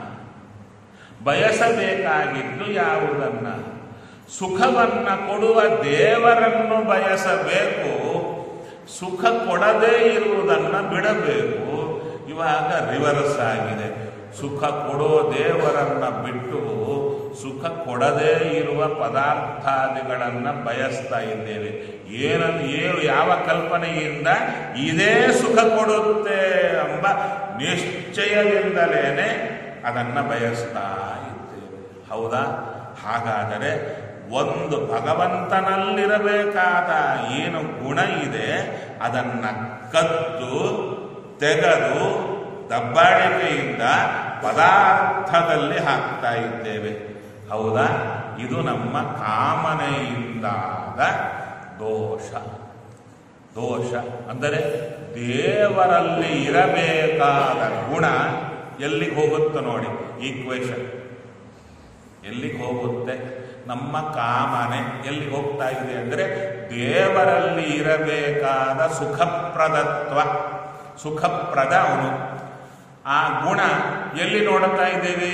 ಬಯಸಬೇಕಾಗಿದ್ದು ಯಾವುದನ್ನ ಸುಖವನ್ನ ಕೊಡುವ ದೇವರನ್ನು ಬಯಸಬೇಕು ಸುಖ ಕೊಡದೇ ಇರುವುದನ್ನು ಬಿಡಬೇಕು ಇವಾಗ ರಿವರ್ಸ್ ಆಗಿದೆ ಸುಖ ಕೊಡೋ ದೇವರನ್ನ ಬಿಟ್ಟು ಸುಖ ಕೊಡದೇ ಇರುವ ಪದಾರ್ಥಾದಿಗಳನ್ನು ಬಯಸ್ತಾ ಇದ್ದೇವೆ ಏನನ್ನು ಏನು ಯಾವ ಕಲ್ಪನೆಯಿಂದ ಇದೇ ಸುಖ ಕೊಡುತ್ತೆ ಎಂಬ ನಿಶ್ಚಯದಿಂದಲೇನೆ ಅದನ್ನು ಬಯಸ್ತಾ ಇದ್ದೇವೆ ಹೌದಾ ಹಾಗಾದರೆ ಒಂದು ಭಗವಂತನಲ್ಲಿರಬೇಕಾದ ಏನು ಗುಣ ಇದೆ ಅದನ್ನು ಕದ್ದು ತೆಗೆದು ದಬ್ಬಾಳಿಕೆಯಿಂದ ಪದಾರ್ಥದಲ್ಲಿ ಹಾಕ್ತಾ ಇದ್ದೇವೆ ಹೌದಾ ಇದು ನಮ್ಮ ಕಾಮನೆಯಿಂದಾದ ದೋಷ ದೋಷ ಅಂದರೆ ದೇವರಲ್ಲಿ ಇರಬೇಕಾದ ಗುಣ ಎಲ್ಲಿಗೆ ಹೋಗುತ್ತೆ ನೋಡಿ ಈಕ್ವೇಶನ್ ಎಲ್ಲಿಗೆ ಹೋಗುತ್ತೆ ನಮ್ಮ ಕಾಮನೆ ಎಲ್ಲಿಗೆ ಹೋಗ್ತಾ ಇದೆ ಅಂದರೆ ದೇವರಲ್ಲಿ ಇರಬೇಕಾದ ಸುಖಪ್ರದತ್ವ ಸುಖಪ್ರದ ಅವನು ಆ ಗುಣ ಎಲ್ಲಿ ನೋಡುತ್ತಾ ಇದ್ದೀವಿ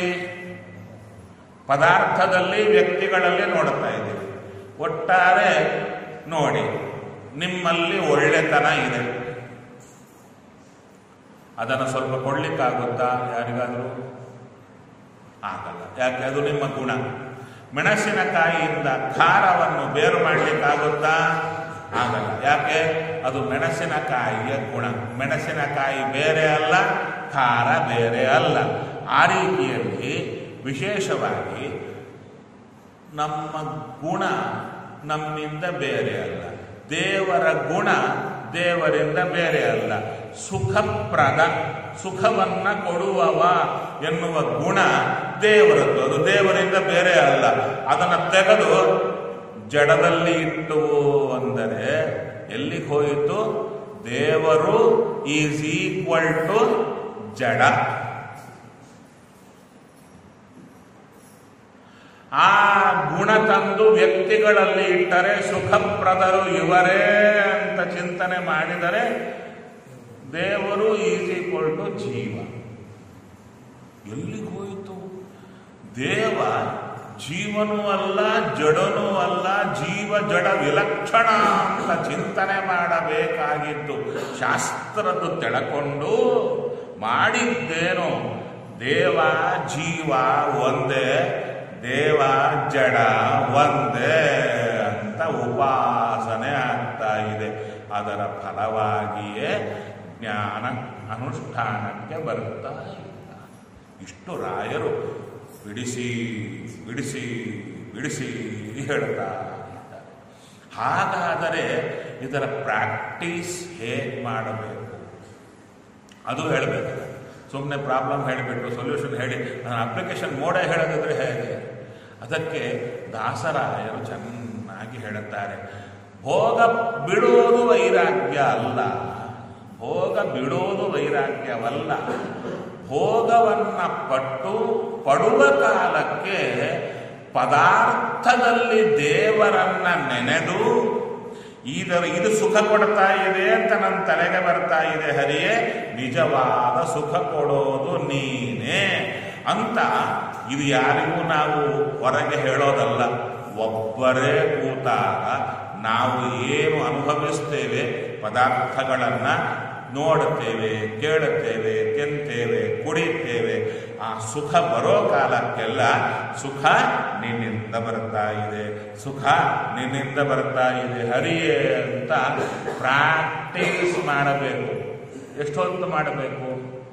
ಪದಾರ್ಥದಲ್ಲಿ ವ್ಯಕ್ತಿಗಳಲ್ಲಿ ನೋಡುತ್ತಾ ಇದ್ದೀವಿ ಒಟ್ಟಾರೆ ನೋಡಿ ನಿಮ್ಮಲ್ಲಿ ಒಳ್ಳೆತನ ಇದೆ ಅದನ್ನು ಸ್ವಲ್ಪ ಕೊಡ್ಲಿಕ್ಕಾಗುತ್ತಾ ಯಾರಿಗಾದರೂ ಆಗಲ್ಲ ಯಾಕೆ ಅದು ನಿಮ್ಮ ಗುಣ ಮೆಣಸಿನಕಾಯಿಯಿಂದ ಖಾರವನ್ನು ಬೇರು ಮಾಡಲಿಕ್ಕಾಗುತ್ತಾ ಆಗಲ್ಲ ಯಾಕೆ ಅದು ಮೆಣಸಿನಕಾಯಿಯ ಗುಣ ಮೆಣಸಿನಕಾಯಿ ಬೇರೆ ಅಲ್ಲ ಖಾರ ಬೇರೆ ಅಲ್ಲ ಆ ರೀತಿಯಲ್ಲಿ ವಿಶೇಷವಾಗಿ ನಮ್ಮ ಗುಣ ನಮ್ಮಿಂದ ಬೇರೆ ಅಲ್ಲ ದೇವರ ಗುಣ ದೇವರಿಂದ ಬೇರೆ ಅಲ್ಲ ಸುಖಪ್ರದ ಸುಖವನ್ನ ಕೊಡುವವ ಎನ್ನುವ ಗುಣ ದೇವರದ್ದು ಅದು ದೇವರಿಂದ ಬೇರೆ ಅಲ್ಲ ಅದನ್ನು ತೆಗೆದು ಜಡದಲ್ಲಿ ಇಟ್ಟು ಅಂದರೆ ಎಲ್ಲಿಗೆ ಹೋಯಿತು ದೇವರು ಈಸ್ ಈಕ್ವಲ್ ಟು ಜಡ ಆ ಗುಣ ತಂದು ವ್ಯಕ್ತಿಗಳಲ್ಲಿ ಇಟ್ಟರೆ ಸುಖಪ್ರದರು ಇವರೇ ಅಂತ ಚಿಂತನೆ ಮಾಡಿದರೆ ದೇವರು ಈಸ್ ಈಕ್ವಲ್ ಟು ಜೀವ ಎಲ್ಲಿಗೆ ಹೋಯಿತು ದೇವ ಜೀವನೂ ಅಲ್ಲ ಜಡನೂ ಅಲ್ಲ ಜೀವ ಜಡ ವಿಲಕ್ಷಣ ಅಂತ ಚಿಂತನೆ ಮಾಡಬೇಕಾಗಿದ್ದು ಶಾಸ್ತ್ರದ್ದು ತೆಳಕೊಂಡು ಮಾಡಿದ್ದೇನೋ ದೇವ ಜೀವ ಒಂದೇ ದೇವ ಜಡ ಒಂದೇ ಅಂತ ಉಪಾಸನೆ ಆಗ್ತಾ ಇದೆ ಅದರ ಫಲವಾಗಿಯೇ ಜ್ಞಾನ ಅನುಷ್ಠಾನಕ್ಕೆ ಬರುತ್ತಾ ಇಲ್ಲ ಇಷ್ಟು ರಾಯರು ಬಿಡಿಸಿ ಬಿಡಿಸಿ ಬಿಡಿಸಿ ಹೇಳ್ತಾ ಇದ್ದಾರೆ ಹಾಗಾದರೆ ಇದರ ಪ್ರಾಕ್ಟೀಸ್ ಹೇಗೆ ಮಾಡಬೇಕು ಅದು ಹೇಳಬೇಕು ಸುಮ್ಮನೆ ಪ್ರಾಬ್ಲಮ್ ಹೇಳಿಬಿಟ್ಟು ಸೊಲ್ಯೂಷನ್ ಹೇಳಿ ನಾನು ಅಪ್ಲಿಕೇಶನ್ ಮೋಡೇ ಹೇಳೋದಿದ್ರೆ ಹೇಗೆ ಅದಕ್ಕೆ ದಾಸರಾಯರು ಚೆನ್ನಾಗಿ ಹೇಳುತ್ತಾರೆ ಭೋಗ ಬಿಡೋದು ವೈರಾಗ್ಯ ಅಲ್ಲ ಭೋಗ ಬಿಡೋದು ವೈರಾಗ್ಯವಲ್ಲ ಭೋಗವನ್ನ ಪಟ್ಟು ಪಡುವ ಕಾಲಕ್ಕೆ ಪದಾರ್ಥದಲ್ಲಿ ದೇವರನ್ನ ನೆನೆದು ಇದರ ಇದು ಸುಖ ಕೊಡ್ತಾ ಇದೆ ಅಂತ ನನ್ನ ತಲೆಗೆ ಬರ್ತಾ ಇದೆ ಹರಿಯೇ ನಿಜವಾದ ಸುಖ ಕೊಡೋದು ನೀನೇ ಅಂತ ಇದು ಯಾರಿಗೂ ನಾವು ಹೊರಗೆ ಹೇಳೋದಲ್ಲ ಒಬ್ಬರೇ ಕೂತಾಗ ನಾವು ಏನು ಅನುಭವಿಸ್ತೇವೆ ಪದಾರ್ಥಗಳನ್ನ ನೋಡುತ್ತೇವೆ ಕೇಳುತ್ತೇವೆ ತಿಂತೇವೆ ಕುಡಿತೇವೆ ಆ ಸುಖ ಬರೋ ಕಾಲಕ್ಕೆಲ್ಲ ಸುಖ ನಿನ್ನಿಂದ ಬರ್ತಾ ಇದೆ ಸುಖ ನಿನ್ನಿಂದ ಬರ್ತಾ ಇದೆ ಹರಿಯೇ ಅಂತ ಪ್ರಾಕ್ಟೀಸ್ ಮಾಡಬೇಕು ಎಷ್ಟೊತ್ತು ಮಾಡಬೇಕು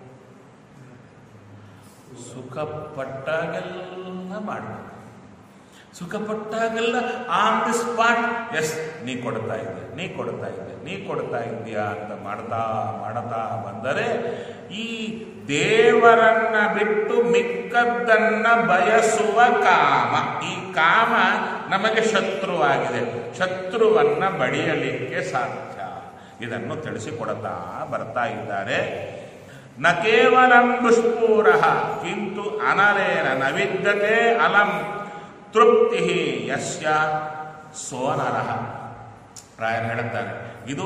ಸುಖ ಪಟ್ಟಾಗೆಲ್ಲ ಮಾಡಬೇಕು ಸುಖ ಪಟ್ಟಾಗೆಲ್ಲ ಆನ್ ದಿ ಸ್ಪಾಟ್ ಎಸ್ ನೀ ಕೊಡ್ತಾ ಇದ್ದೆ ನೀ ಕೊಡ್ತಾ ಇದ್ದೆ ನೀ ಕೊಡ್ತಾ ಇದ್ದೀಯಾ ಅಂತ ಮಾಡ್ತಾ ಮಾಡ್ತಾ ಬಂದರೆ ಈ ದೇವರನ್ನ ಬಿಟ್ಟು ಮಿಕ್ಕದ್ದನ್ನ ಬಯಸುವ ಕಾಮ ಈ ಕಾಮ ನಮಗೆ ಶತ್ರುವಾಗಿದೆ ಶತ್ರುವನ್ನ ಬಡಿಯಲಿಕ್ಕೆ ಸಾಧ್ಯ ಇದನ್ನು ತಿಳಿಸಿಕೊಡುತ್ತಾ ಬರ್ತಾ ಇದ್ದಾರೆ ನ ಕೇವಲಂ ದುಷ್ಪೂರ ಕಿಂತು ಅನಲೇನ ನ ವಿದ್ಯತೆ ಅಲಂ ತೃಪ್ತಿ ಯಸ್ಯ ಸೋನರ ರಾಯರು ಹೇಳುತ್ತಾರೆ ಇದು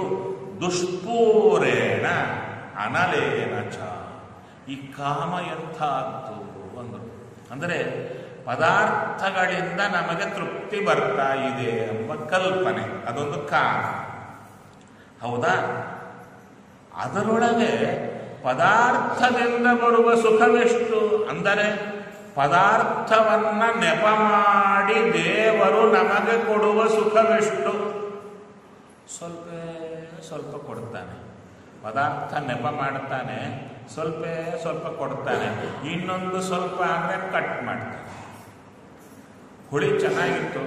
ದುಷ್ಪೂರೇಣ ಅನಲೇನ ಚ ಈ ಕಾಮ ಎಂಥದ್ದು ಅಂದರು ಅಂದರೆ ಪದಾರ್ಥಗಳಿಂದ ನಮಗೆ ತೃಪ್ತಿ ಬರ್ತಾ ಇದೆ ಎಂಬ ಕಲ್ಪನೆ ಅದೊಂದು ಕಾಮ ಹೌದಾ ಅದರೊಳಗೆ ಪದಾರ್ಥದಿಂದ ಬರುವ ಸುಖವೆಷ್ಟು ಅಂದರೆ ಪದಾರ್ಥವನ್ನ ನೆಪ ಮಾಡಿ ದೇವರು ನಮಗೆ ಕೊಡುವ ಸುಖವೆಷ್ಟು ಸ್ವಲ್ಪ ಸ್ವಲ್ಪ ಕೊಡ್ತಾನೆ ಪದಾರ್ಥ ನೆಪ ಮಾಡ್ತಾನೆ ಸ್ವಲ್ಪ ಸ್ವಲ್ಪ ಕೊಡ್ತಾನೆ ಇನ್ನೊಂದು ಸ್ವಲ್ಪ ಅಂದರೆ ಕಟ್ ಮಾಡ್ತಾನೆ ಹುಳಿ ಚೆನ್ನಾಗಿತ್ತು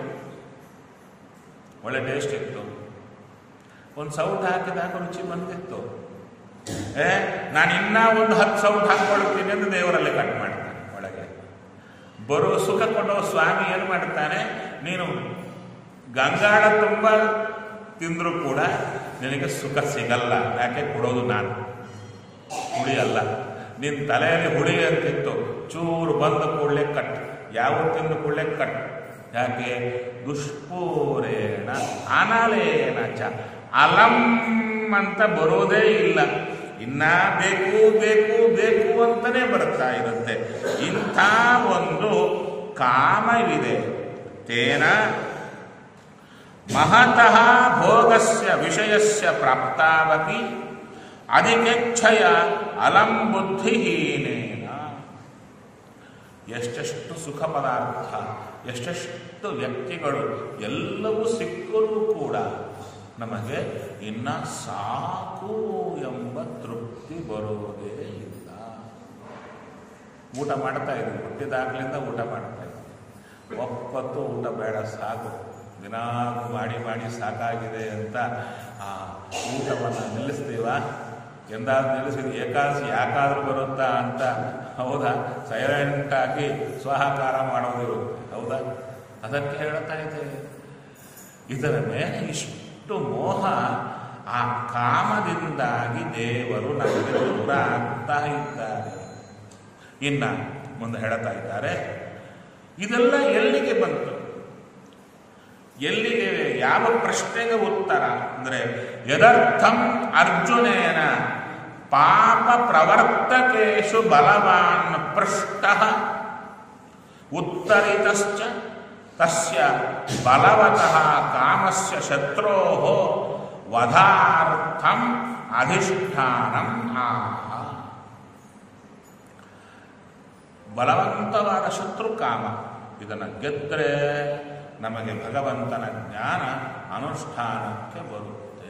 ಒಳ್ಳೆ ಟೇಸ್ಟ್ ಇತ್ತು ಒಂದು ಸೌಟ್ ಹಾಕಿದಾಗ ರುಚಿ ಬಂದಿತ್ತು ಏ ನಾನು ಇನ್ನೂ ಒಂದು ಹತ್ತು ಸೌಟ್ ಹಾಕ್ಕೊಳ್ತೀನಿ ಅಂತ ದೇವರಲ್ಲಿ ಕಟ್ ಮಾಡ್ತಾನೆ ಒಳಗೆ ಬರೋ ಸುಖ ಕೊಡೋ ಸ್ವಾಮಿ ಏನು ಮಾಡ್ತಾನೆ ನೀನು ಗಂಗಾಳ ತುಂಬ ತಿಂದರೂ ಕೂಡ ನಿನಗೆ ಸುಖ ಸಿಗಲ್ಲ ಯಾಕೆ ಕೊಡೋದು ನಾನು ಹುಳಿ ಅಲ್ಲ ನಿನ್ನ ತಲೆಯಲ್ಲಿ ಹುಳಿ ಅಂತಿತ್ತು ಚೂರು ಬಂದ ಕೂಡಲೇ ಕಟ್ ಯಾವ ತಿಂದ ಕೂಡಲೇ ಕಟ್ ಯಾಕೆ ದುಷ್ಪೂರೇಣ ಅನಲೇನ ಚ ಅಲಂ ಅಂತ ಬರೋದೇ ಇಲ್ಲ ಇನ್ನ ಬೇಕು ಬೇಕು ಬೇಕು ಅಂತಲೇ ಬರ್ತಾ ಇರುತ್ತೆ ಇಂಥ ಒಂದು ಕಾಮವಿದೆ ತೇನ ಮಹತಃ ಭೋಗಸ್ಯ ವಿಷಯಸ್ಯ ಪ್ರಾಪ್ತಾವತಿ ಅಧಿಕೆಚ್ಛಯ ಅಲಂ ಬುದ್ಧಿಹೀನೇನ ಎಷ್ಟೆಷ್ಟು ಸುಖ ಪದಾರ್ಥ ಎಷ್ಟೆಷ್ಟು ವ್ಯಕ್ತಿಗಳು ಎಲ್ಲವೂ ಸಿಕ್ಕರೂ ಕೂಡ ನಮಗೆ ಇನ್ನ ಸಾಕು ಎಂಬ ತೃಪ್ತಿ ಬರುವುದೇ ಇಲ್ಲ ಊಟ ಮಾಡ್ತಾ ಇದ್ವಿ ಹುಟ್ಟಿದಾಗ್ಲಿಂದ ಊಟ ಮಾಡ್ತಾ ಇದ್ವಿ ಒಪ್ಪತ್ತು ಊಟ ಬೇಡ ಸಾಕು ದಿನಾ ಮಾಡಿ ಮಾಡಿ ಸಾಕಾಗಿದೆ ಅಂತ ಆ ಊಟವನ್ನು ನಿಲ್ಲಿಸ್ತೀವ ಎಂದಾದ್ರೂ ನಿಲ್ಲಿಸಿದ ಏಕಾದಶಿ ಯಾಕಾದ್ರೂ ಬರುತ್ತಾ ಅಂತ ಹೌದಾ ಸೈಲೆಂಟ್ ಆಗಿ ಸ್ವಾಹಾಕಾರ ಮಾಡೋದಿರುತ್ತೆ ಹೌದಾ ಅದಕ್ಕೆ ಹೇಳ್ತಾ ಇದೆ ಇದರ ಮೇಲೆ ಇಷ್ಟು ಮೋಹ ಆ ಕಾಮದಿಂದಾಗಿ ದೇವರು ನಮಗೆ ದೂರ ಆಗ್ತಾ ಇದ್ದಾರೆ ಇನ್ನ ಮುಂದೆ ಹೇಳ್ತಾ ಇದ್ದಾರೆ ಇದೆಲ್ಲ ಎಲ್ಲಿಗೆ ಬಂತು ಎಲ್ಲಿಗೆ ಯಾವ ಪ್ರಶ್ನೆಗೆ ಉತ್ತರ ಅಂದ್ರೆ ಯದರ್ಥಂ ಅರ್ಜುನೇನ ಪಾಪ ಪ್ರವರ್ತಕೇಶು ಬಲವಾನ್ ಪೃಷ್ಟ ಉತ್ತರಿತಶ್ಚ ತಸ್ಯ ಬಲವತಃ ಕಾಮಸ್ಯ ಶತ್ರೋ ವಧಾರ್ಥಂ ಅಧಿಷ್ಠಾನಂ ಆಹ ಬಲವಂತವಾದ ಶತ್ರು ಕಾಮ ಇದನ್ನು ಗೆದ್ದರೆ ನಮಗೆ ಭಗವಂತನ ಜ್ಞಾನ ಅನುಷ್ಠಾನಕ್ಕೆ ಬರುತ್ತೆ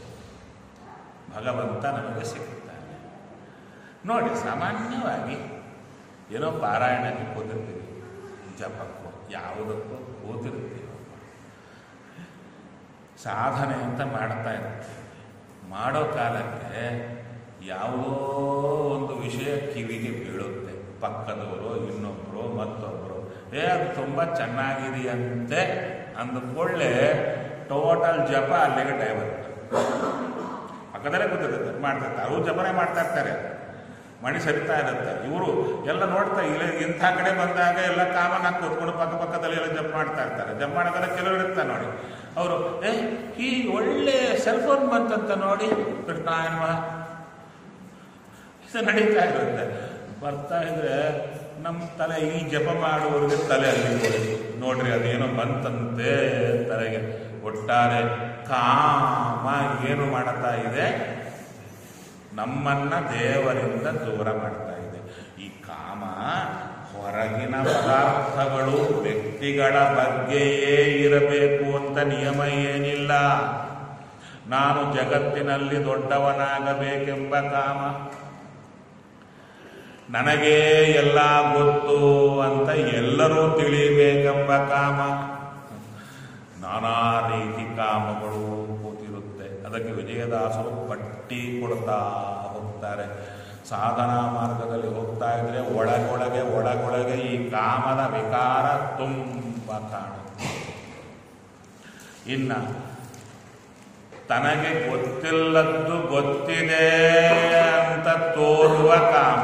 ಭಗವಂತ ನಮಗೆ ಸಿಗ್ತಾನೆ ನೋಡಿ ಸಾಮಾನ್ಯವಾಗಿ ಏನೋ ಪಾರಾಯಣಕ್ಕೆ ಕೂತಿರ್ತೀವಿ ಜಪಕ್ಕೋ ಯಾವುದಕ್ಕೋ ಕೂತಿರ್ತೀವಿ ಸಾಧನೆ ಅಂತ ಮಾಡ್ತಾ ಇರುತ್ತೆ ಮಾಡೋ ಕಾಲಕ್ಕೆ ಯಾವುದೋ ಒಂದು ವಿಷಯ ಕಿವಿಗೆ ಬೀಳುತ್ತೆ ಪಕ್ಕದವರು ಇನ್ನೊಬ್ಬರು ಮತ್ತೊಬ್ಬರು ಏ ಅದು ತುಂಬ ಚೆನ್ನಾಗಿದೆಯಂತೆ ಅಂದ್ಕೊಳ್ಳೆ ಟೋಟಲ್ ಜಪ ಅಲ್ಲಿಗೆ ಡೈವರ್ಟ್ ಪಕ್ಕದಲ್ಲೇ ಕೂತಿರುತ್ತೆ ಮಾಡ್ತಿರ್ತಾರೆ ಅವರು ಜಪನೆ ಮಾಡ್ತಾ ಇರ್ತಾರೆ ಮಣಿ ಸರಿತಾ ಇರುತ್ತೆ ಇವರು ಎಲ್ಲ ನೋಡ್ತಾ ಇಲ್ಲ ಇಂಥ ಕಡೆ ಬಂದಾಗ ಎಲ್ಲ ಕಾಮನ್ ಆಗಿ ಕೂತ್ಕೊಂಡು ಪಕ್ಕ ಪಕ್ಕದಲ್ಲಿ ಎಲ್ಲ ಜಪ್ ಮಾಡ್ತಾ ಇರ್ತಾರೆ ಜಪ್ ಮಾಡೋದೆಲ್ಲ ಕೆಲವರು ಇರ್ತಾರೆ ನೋಡಿ ಅವರು ಏ ಈ ಒಳ್ಳೆ ಸೆಲ್ ಫೋನ್ ಬಂತಂತ ನೋಡಿ ಕೃಷ್ಣ ಎನ್ನುವ ಇದು ನಡೀತಾ ಇರುತ್ತೆ ಬರ್ತಾ ಇದ್ರೆ ನಮ್ಮ ತಲೆ ಈ ಜಪ ಮಾಡುವವರಿಗೆ ತಲೆ ಅಲ್ಲಿ ಹೋಯ್ತು. ನೋಡ್ರಿ ಅದೇನೋ ಬಂತಂತೆ ತಲೆಗೆ ಒಟ್ಟಾರೆ ಕಾಮ ಏನು ಮಾಡುತ್ತಾ ಇದೆ ನಮ್ಮನ್ನ ದೇವರಿಂದ ದೂರ ಮಾಡ್ತಾ ಇದೆ ಈ ಕಾಮ ಹೊರಗಿನ ಪದಾರ್ಥಗಳು ವ್ಯಕ್ತಿಗಳ ಬಗ್ಗೆಯೇ ಇರಬೇಕು ಅಂತ ನಿಯಮ ಏನಿಲ್ಲ ನಾನು ಜಗತ್ತಿನಲ್ಲಿ ದೊಡ್ಡವನಾಗಬೇಕೆಂಬ ಕಾಮ ನನಗೇ ಎಲ್ಲ ಗೊತ್ತು ಅಂತ ಎಲ್ಲರೂ ತಿಳಿಬೇಕೆಂಬ ಕಾಮ ನಾನಾ ರೀತಿ ಕಾಮಗಳು ಕೂತಿರುತ್ತೆ ಅದಕ್ಕೆ ವಿಜಯದಾಸರು ಪಟ್ಟಿ ಕೊಡ್ತಾ ಹೋಗ್ತಾರೆ ಸಾಧನಾ ಮಾರ್ಗದಲ್ಲಿ ಹೋಗ್ತಾ ಇದ್ರೆ ಒಳಗೊಳಗೆ ಒಳಗೊಳಗೆ ಈ ಕಾಮದ ವಿಕಾರ ತುಂಬ ಕಾಣುತ್ತೆ ಇನ್ನ ತನಗೆ ಗೊತ್ತಿಲ್ಲದ್ದು ಗೊತ್ತಿದೆ ಅಂತ ತೋರುವ ಕಾಮ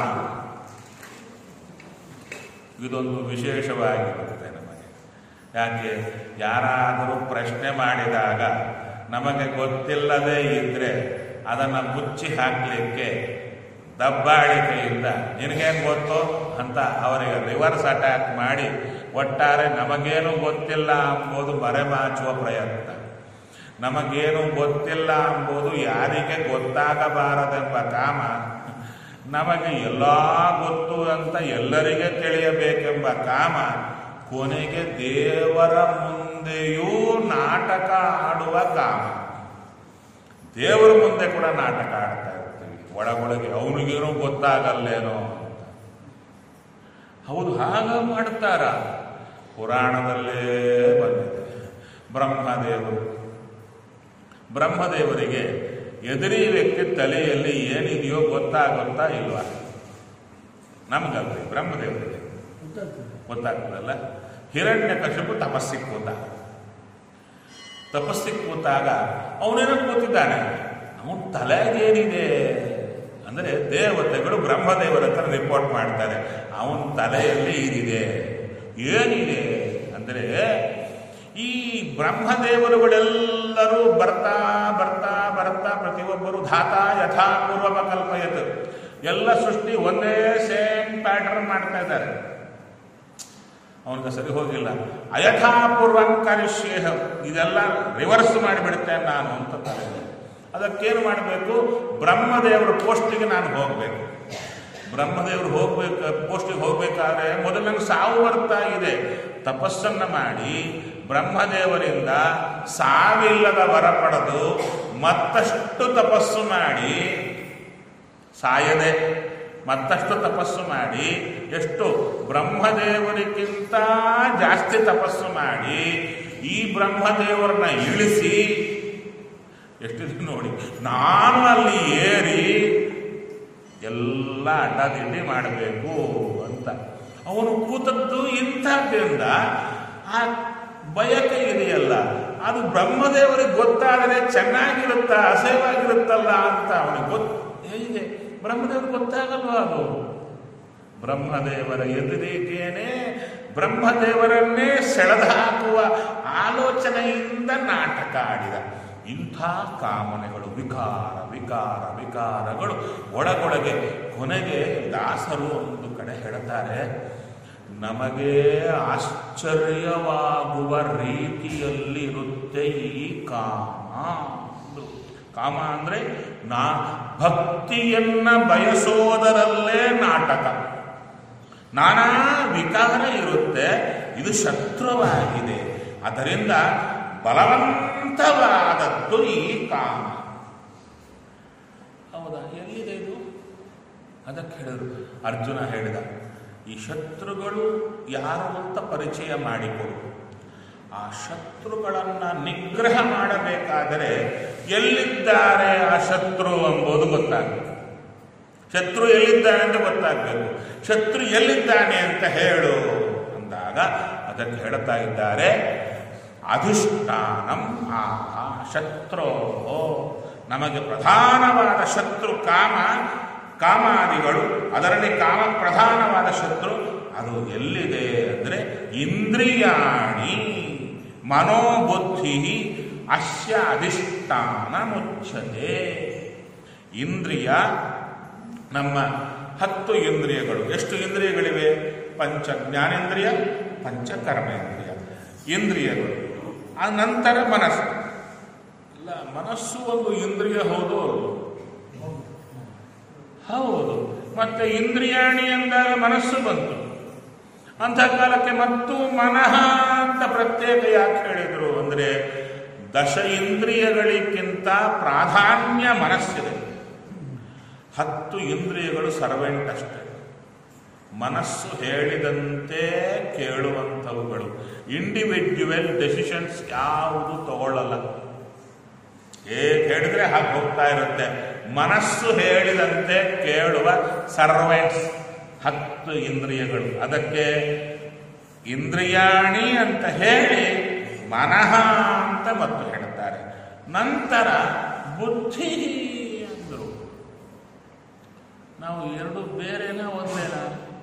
ಇದೊಂದು ವಿಶೇಷವಾಗಿರುತ್ತೆ ನಮಗೆ ಯಾಕೆ ಯಾರಾದರೂ ಪ್ರಶ್ನೆ ಮಾಡಿದಾಗ ನಮಗೆ ಗೊತ್ತಿಲ್ಲದೇ ಇದ್ರೆ ಅದನ್ನು ಮುಚ್ಚಿ ಹಾಕಲಿಕ್ಕೆ ದಬ್ಬಾಳಿಕೆಯಿಂದ ನಿನಗೇನು ಗೊತ್ತು ಅಂತ ಅವರಿಗೆ ರಿವರ್ಸ್ ಅಟ್ಯಾಕ್ ಮಾಡಿ ಒಟ್ಟಾರೆ ನಮಗೇನು ಗೊತ್ತಿಲ್ಲ ಎಂಬುದು ಮರೆಮಾಚುವ ಪ್ರಯತ್ನ ನಮಗೇನು ಗೊತ್ತಿಲ್ಲ ಎಂಬುದು ಯಾರಿಗೆ ಗೊತ್ತಾಗಬಾರದೆಂಬ ಕಾಮ ನಮಗೆ ಎಲ್ಲ ಗೊತ್ತು ಅಂತ ಎಲ್ಲರಿಗೆ ತಿಳಿಯಬೇಕೆಂಬ ಕಾಮ ಕೊನೆಗೆ ದೇವರ ಮುಂದೆಯೂ ನಾಟಕ ಆಡುವ ಕಾಮ ದೇವರ ಮುಂದೆ ಕೂಡ ನಾಟಕ ಆಡ್ತಾ ಇರ್ತೀವಿ ಒಳಗೊಳಗೆ ಅವನಿಗೇನೋ ಗೊತ್ತಾಗಲ್ಲೇನೋ ಅಂತ ಹೌದು ಹಾಗ ಮಾಡ್ತಾರ ಪುರಾಣದಲ್ಲೇ ಬಂದಿದೆ ಬ್ರಹ್ಮದೇವರು ಬ್ರಹ್ಮದೇವರಿಗೆ ಎದುರಿ ವ್ಯಕ್ತಿ ತಲೆಯಲ್ಲಿ ಏನಿದೆಯೋ ಗೊತ್ತಾಗುತ್ತಾ ಇಲ್ವಾ ನಮಗಲ್ರಿ ಬ್ರಹ್ಮದೇವರಿಗೆ ಗೊತ್ತಾಗ್ತದಲ್ಲ ಹಿರಣ್ಯ ಕಶಿಪು ತಪಸ್ಸಿಗೆ ಕೂತ ತಪಸ್ಸಿಗೆ ಕೂತಾಗ ಅವನೇನೋ ಕೂತಿದ್ದಾನೆ ಅವನ ತಲೆಗೇನಿದೆ ಅಂದರೆ ದೇವತೆಗಳು ಬ್ರಹ್ಮದೇವರ ಹತ್ರ ರಿಪೋರ್ಟ್ ಮಾಡ್ತಾರೆ ಅವನ ತಲೆಯಲ್ಲಿ ಇದಿದೆ ಏನಿದೆ ಅಂದರೆ ಈ ಬ್ರಹ್ಮದೇವರುಗಳೆಲ್ಲರೂ ಬರ್ತಾ ಬರ್ತಾ ಬರ್ತಾ ಪ್ರತಿಯೊಬ್ಬರು ಧಾತಾ ಯಥಾ ಪೂರ್ವಮ ಕಲ್ಪಯತ್ ಎಲ್ಲ ಸೃಷ್ಟಿ ಒಂದೇ ಸೇಮ್ ಪ್ಯಾಟರ್ನ್ ಮಾಡ್ತಾ ಇದ್ದಾರೆ ಅವನಿಗೆ ಸರಿ ಹೋಗಿಲ್ಲ ಅಯಥಾಪೂರ್ವಂ ಕರಿಷ್ಯೇಹ ಇದೆಲ್ಲ ರಿವರ್ಸ್ ಮಾಡಿಬಿಡುತ್ತೇನೆ ನಾನು ಅಂತ ತಲೆ ಅದಕ್ಕೇನು ಮಾಡಬೇಕು ಬ್ರಹ್ಮದೇವರ ಪೋಸ್ಟಿಗೆ ನಾನು ಹೋಗಬೇಕು ಬ್ರಹ್ಮದೇವರು ಹೋಗ್ಬೇಕು ಪೋಸ್ಟಿಗೆ ಹೋಗ್ಬೇಕಾದ್ರೆ ಮೊದಲು ನಂಗೆ ಸಾವು ಬರ್ತಾ ಇದೆ ತಪಸ್ಸನ್ನ ಮಾಡಿ ಬ್ರಹ್ಮದೇವರಿಂದ ಸಾವಿಲ್ಲದ ವರ ಪಡೆದು ಮತ್ತಷ್ಟು ತಪಸ್ಸು ಮಾಡಿ ಸಾಯದೆ ಮತ್ತಷ್ಟು ತಪಸ್ಸು ಮಾಡಿ ಎಷ್ಟು ಬ್ರಹ್ಮದೇವರಿಗಿಂತ ಜಾಸ್ತಿ ತಪಸ್ಸು ಮಾಡಿ ಈ ಬ್ರಹ್ಮದೇವರನ್ನ ಇಳಿಸಿ ಎಷ್ಟಿದೆ ನೋಡಿ ನಾನು ಅಲ್ಲಿ ಏರಿ ಎಲ್ಲ ಅಡ್ಡದಿಡ್ಡಿ ಮಾಡಬೇಕು ಅಂತ ಅವನು ಕೂತದ್ದು ಇಂಥದ್ರಿಂದ ಆ ಬಯಕೆ ಇದೆಯಲ್ಲ ಅದು ಬ್ರಹ್ಮದೇವರಿಗೆ ಗೊತ್ತಾದರೆ ಚೆನ್ನಾಗಿರುತ್ತಾ ಅಸಹ್ಯವಾಗಿರುತ್ತಲ್ಲ ಅಂತ ಅವನಿಗೆ ಗೊತ್ತು ಹೇಗೆ ಬ್ರಹ್ಮದೇವ್ರಿಗೆ ಗೊತ್ತಾಗಲ್ವಾ ಅದು ಬ್ರಹ್ಮದೇವರ ಎದುರಿಗೇನೆ ಬ್ರಹ್ಮದೇವರನ್ನೇ ಸೆಳೆದು ಹಾಕುವ ಆಲೋಚನೆಯಿಂದ ನಾಟಕ ಆಡಿದ ಇಂಥ ಕಾಮನೆಗಳು ವಿಕಾರ ವಿಕಾರ ವಿಕಾರಗಳು ಒಳಗೊಳಗೆ ಕೊನೆಗೆ ದಾಸರು ಒಂದು ಕಡೆ ಹೇಳ್ತಾರೆ ನಮಗೆ ಆಶ್ಚರ್ಯವಾಗುವ ರೀತಿಯಲ್ಲಿರುತ್ತೆ ಈ ಕಾಮ ಅಂದ್ರು. ಕಾಮ ಅಂದ್ರೆ ನಾ ಭಕ್ತಿಯನ್ನ ಬಯಸೋದರಲ್ಲೇ ನಾಟಕ ನಾನಾ ವಿಕಾರ ಇರುತ್ತೆ ಇದು ಶತ್ರುವಾಗಿದೆ ಅದರಿಂದ ಬಲವಂತವಾದದ್ದು ಈ ಕಾಮ ಹೌದಾ ಎಲ್ಲಿದೆ ಇದು ಅದಕ್ಕೆ ಹೇಳಿದ್ರು ಅರ್ಜುನ ಹೇಳಿದ ಈ ಶತ್ರುಗಳು ಯಾರು ಅಂತ ಪರಿಚಯ ಮಾಡಿಕೊಡು ಆ ಶತ್ರುಗಳನ್ನು ನಿಗ್ರಹ ಮಾಡಬೇಕಾದರೆ ಎಲ್ಲಿದ್ದಾರೆ ಆ ಶತ್ರು ಎಂಬುದು ಗೊತ್ತಾಗಬೇಕು ಶತ್ರು ಎಲ್ಲಿದ್ದಾನೆ ಅಂತ ಗೊತ್ತಾಗಬೇಕು ಶತ್ರು ಎಲ್ಲಿದ್ದಾನೆ ಅಂತ ಹೇಳು ಅಂದಾಗ ಅದಕ್ಕೆ ಹೇಳ್ತಾ ಇದ್ದಾರೆ ಅಧಿಷ್ಠಾನಂ ಆಹ ಶತ್ರೋ ನಮಗೆ ಪ್ರಧಾನವಾದ ಶತ್ರು ಕಾಮ ಕಾಮಾದಿಗಳು ಅದರಲ್ಲಿ ಕಾಮ ಪ್ರಧಾನವಾದ ಶತ್ರು ಅದು ಎಲ್ಲಿದೆ ಅಂದರೆ ಇಂದ್ರಿಯಾಣಿ ಮನೋಬುದ್ಧಿ ಅಸ್ಯ ಅಧಿಷ್ಠಾನ ಮುಚ್ಚತೆ ಇಂದ್ರಿಯ ನಮ್ಮ ಹತ್ತು ಇಂದ್ರಿಯಗಳು ಎಷ್ಟು ಇಂದ್ರಿಯಗಳಿವೆ ಪಂಚ ಜ್ಞಾನೇಂದ್ರಿಯ ಪಂಚ ಕರ್ಮೇಂದ್ರಿಯ ಇಂದ್ರಿಯಗಳು ಆ ನಂತರ ಮನಸ್ಸು ಅಲ್ಲ ಮನಸ್ಸು ಒಂದು ಇಂದ್ರಿಯ ಹೌದು ಅಲ್ವೋ? ಹೌದು ಮತ್ತೆ ಇಂದ್ರಿಯಾಣಿ ಎಂದಾಗ ಮನಸ್ಸು ಬಂತು ಅಂಥ ಕಾಲಕ್ಕೆ ಮತ್ತು ಮನಃ ಅಂತ ಪ್ರತ್ಯೇಕ ಯಾಕೆ ಹೇಳಿದರು ಅಂದರೆ ದಶ ಇಂದ್ರಿಯಗಳಿಗಿಂತ ಪ್ರಾಧಾನ್ಯ ಮನಸ್ಸಿದೆ ಹತ್ತು ಇಂದ್ರಿಯಗಳು ಸರ್ವೆಂಟ್ ಅಷ್ಟೇ ಮನಸ್ಸು ಹೇಳಿದಂತೆ ಕೇಳುವಂಥವುಗಳು ಇಂಡಿವಿಜುವಲ್ ಡೆಸಿಷನ್ಸ್ ಯಾವುದು ತಗೊಳ್ಳಲ್ಲ ಹೇಗೆ ಹೇಳಿದ್ರೆ ಹಾಗೆ ಹೋಗ್ತಾ ಇರುತ್ತೆ ಮನಸ್ಸು ಹೇಳಿದಂತೆ ಕೇಳುವ ಸರ್ವೆಂಟ್ಸ್ ಹತ್ತು ಇಂದ್ರಿಯಗಳು ಅದಕ್ಕೆ ಇಂದ್ರಿಯಾಣಿ ಅಂತ ಹೇಳಿ ಮನಃ ಅಂತ ಮತ್ತು ಹೇಳ್ತಾರೆ ನಂತರ ಬುದ್ಧಿ ಅಂದರು ನಾವು ಎರಡು ಬೇರೆನಾ ಒಂದೇನಾ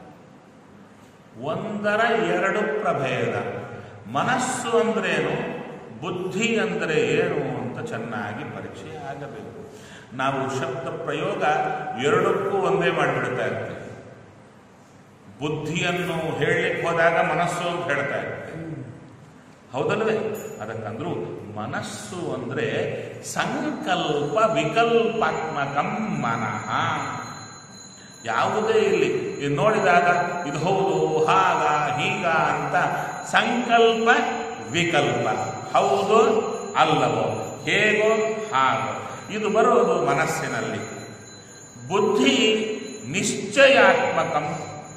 ಒಂದರ ಎರಡು ಪ್ರಭೇದ ಮನಸ್ಸು ಅಂದ್ರೇನು ಬುದ್ಧಿ ಅಂದರೆ ಏನು ಅಂತ ಚೆನ್ನಾಗಿ ಪರಿಚಯ ಆಗಬೇಕು ನಾವು ಶಬ್ದ ಪ್ರಯೋಗ ಎರಡಕ್ಕೂ ಒಂದೇ ಮಾಡಿಬಿಡ್ತಾ ಇರ್ತೀವಿ ಬುದ್ಧಿಯನ್ನು ಹೇಳಲಿಕ್ಕೆ ಹೋದಾಗ ಮನಸ್ಸು ಅಂತ ಹೇಳ್ತಾ ಇರ್ತೀವಿ ಹೌದಲ್ವೇ ಅದಕ್ಕಂದ್ರು ಮನಸ್ಸು ಅಂದ್ರೆ ಸಂಕಲ್ಪ ವಿಕಲ್ಪಾತ್ಮಕಂ ಮನಃ ಯಾವುದೇ ಇಲ್ಲಿ ಇದು ನೋಡಿದಾಗ ಇದು ಹೌದು ಹಾಗ ಹೀಗ ಅಂತ ಸಂಕಲ್ಪ ವಿಕಲ್ಪ ಹೌದು ಅಲ್ಲವೋ ಹೇಗೋ ಹಾಗೋ ಇದು ಬರೋದು ಮನಸ್ಸಿನಲ್ಲಿ ಬುದ್ಧಿ ನಿಶ್ಚಯಾತ್ಮಕಂ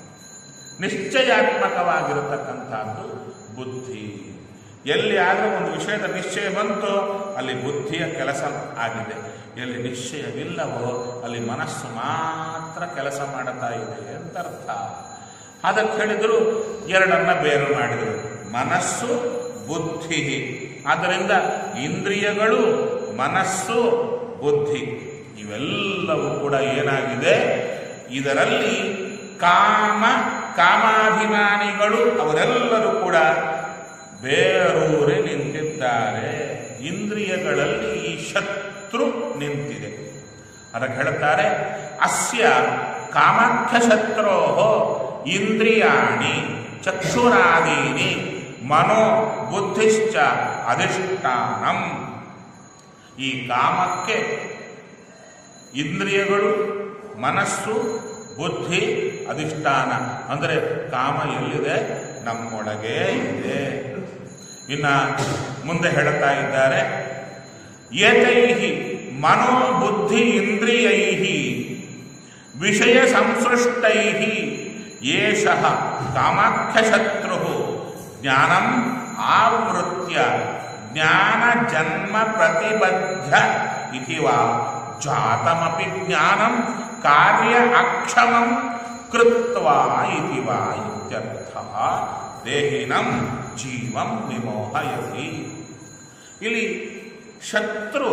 ನಿಶ್ಚಯಾತ್ಮಕವಾಗಿರತಕ್ಕಂಥದ್ದು ಬುದ್ಧಿ ಎಲ್ಲಿ ಆದರೂ ಒಂದು ವಿಷಯದ ನಿಶ್ಚಯ ಬಂತೋ ಅಲ್ಲಿ ಬುದ್ಧಿಯ ಕೆಲಸ ಆಗಿದೆ ಎಲ್ಲಿ ನಿಶ್ಚಯವಿಲ್ಲವೋ ಅಲ್ಲಿ ಮನಸ್ಸು ಮಾತ್ರ ಕೆಲಸ ಮಾಡುತ್ತಾ ಇದೆ ಅಂತ ಅರ್ಥ ಅದಕ್ಕೆ ಹೇಳಿದರು ಎರಡನ್ನ ಬೇರು ಮಾಡಿದರು ಮನಸ್ಸು ಬುದ್ಧಿ ಆದ್ದರಿಂದ ಇಂದ್ರಿಯಗಳು ಮನಸ್ಸು ಬುದ್ಧಿ ಇವೆಲ್ಲವೂ ಕೂಡ ಏನಾಗಿದೆ ಇದರಲ್ಲಿ ಕಾಮ ಕಾಮಾಭಿಮಾನಿಗಳು ಅವರೆಲ್ಲರೂ ಕೂಡ ಬೇರೂರಿ ನಿಂತಿದ್ದಾರೆ ಇಂದ್ರಿಯಗಳಲ್ಲಿ ಈ ಶತ್ರು ನಿಂತಿದೆ ಅದಕ್ಕೆ ಹೇಳ್ತಾರೆ ಅಸ್ಯ ಕಾಮಾಖ್ಯ ಶತ್ರೋ ಇಂದ್ರಿಯಾಣಿ ಚಕ್ಷುರಾದೀನಿ ಮನೋ ಬುದ್ಧಿಶ್ಚ ಅಧಿಷ್ಠಾನಂ ಈ ಕಾಮಕ್ಕೆ ಇಂದ್ರಿಯಗಳು ಮನಸ್ಸು ಬುದ್ಧಿ ಅಧಿಷ್ಠಾನ ಅಂದರೆ ಕಾಮ ಎಲ್ಲಿದೆ ನಮ್ಮೊಳಗೆ ಇದೆ ಇನ್ನ ಮುಂದೆ ಹೇಳುತ್ತಾ ಇದ್ದಾರೆ ಏತೈಹಿ ಮನೋಬುದ್ಧಿ ಇಂದ್ರಿಯೈಹಿ ವಿಷಯ ಸಂಸೃಷ್ಟೈ ಏಷಃ ಕಾಮಾಖ್ಯ ಶತ್ರು ಜ್ಞಾನಂ ಆವೃತ್ಯ ಜ್ಞಾನ ಜನ್ಮ ಪ್ರತಿಬದ್ಧ ಇತಿ ವಾ ಜಾತಮಪಿ ಜ್ಞಾನಂ ಕಾರ್ಯ ಅಕ್ಷಮಂ ಕೃತ್ವಾ ಇತಿ ವಾ ಇತ್ಯರ್ಥ ದೇಹಿನಂ ಜೀವಂ ವಿಮೋಹಯತಿ ಇಲ್ಲಿ ಶತ್ರು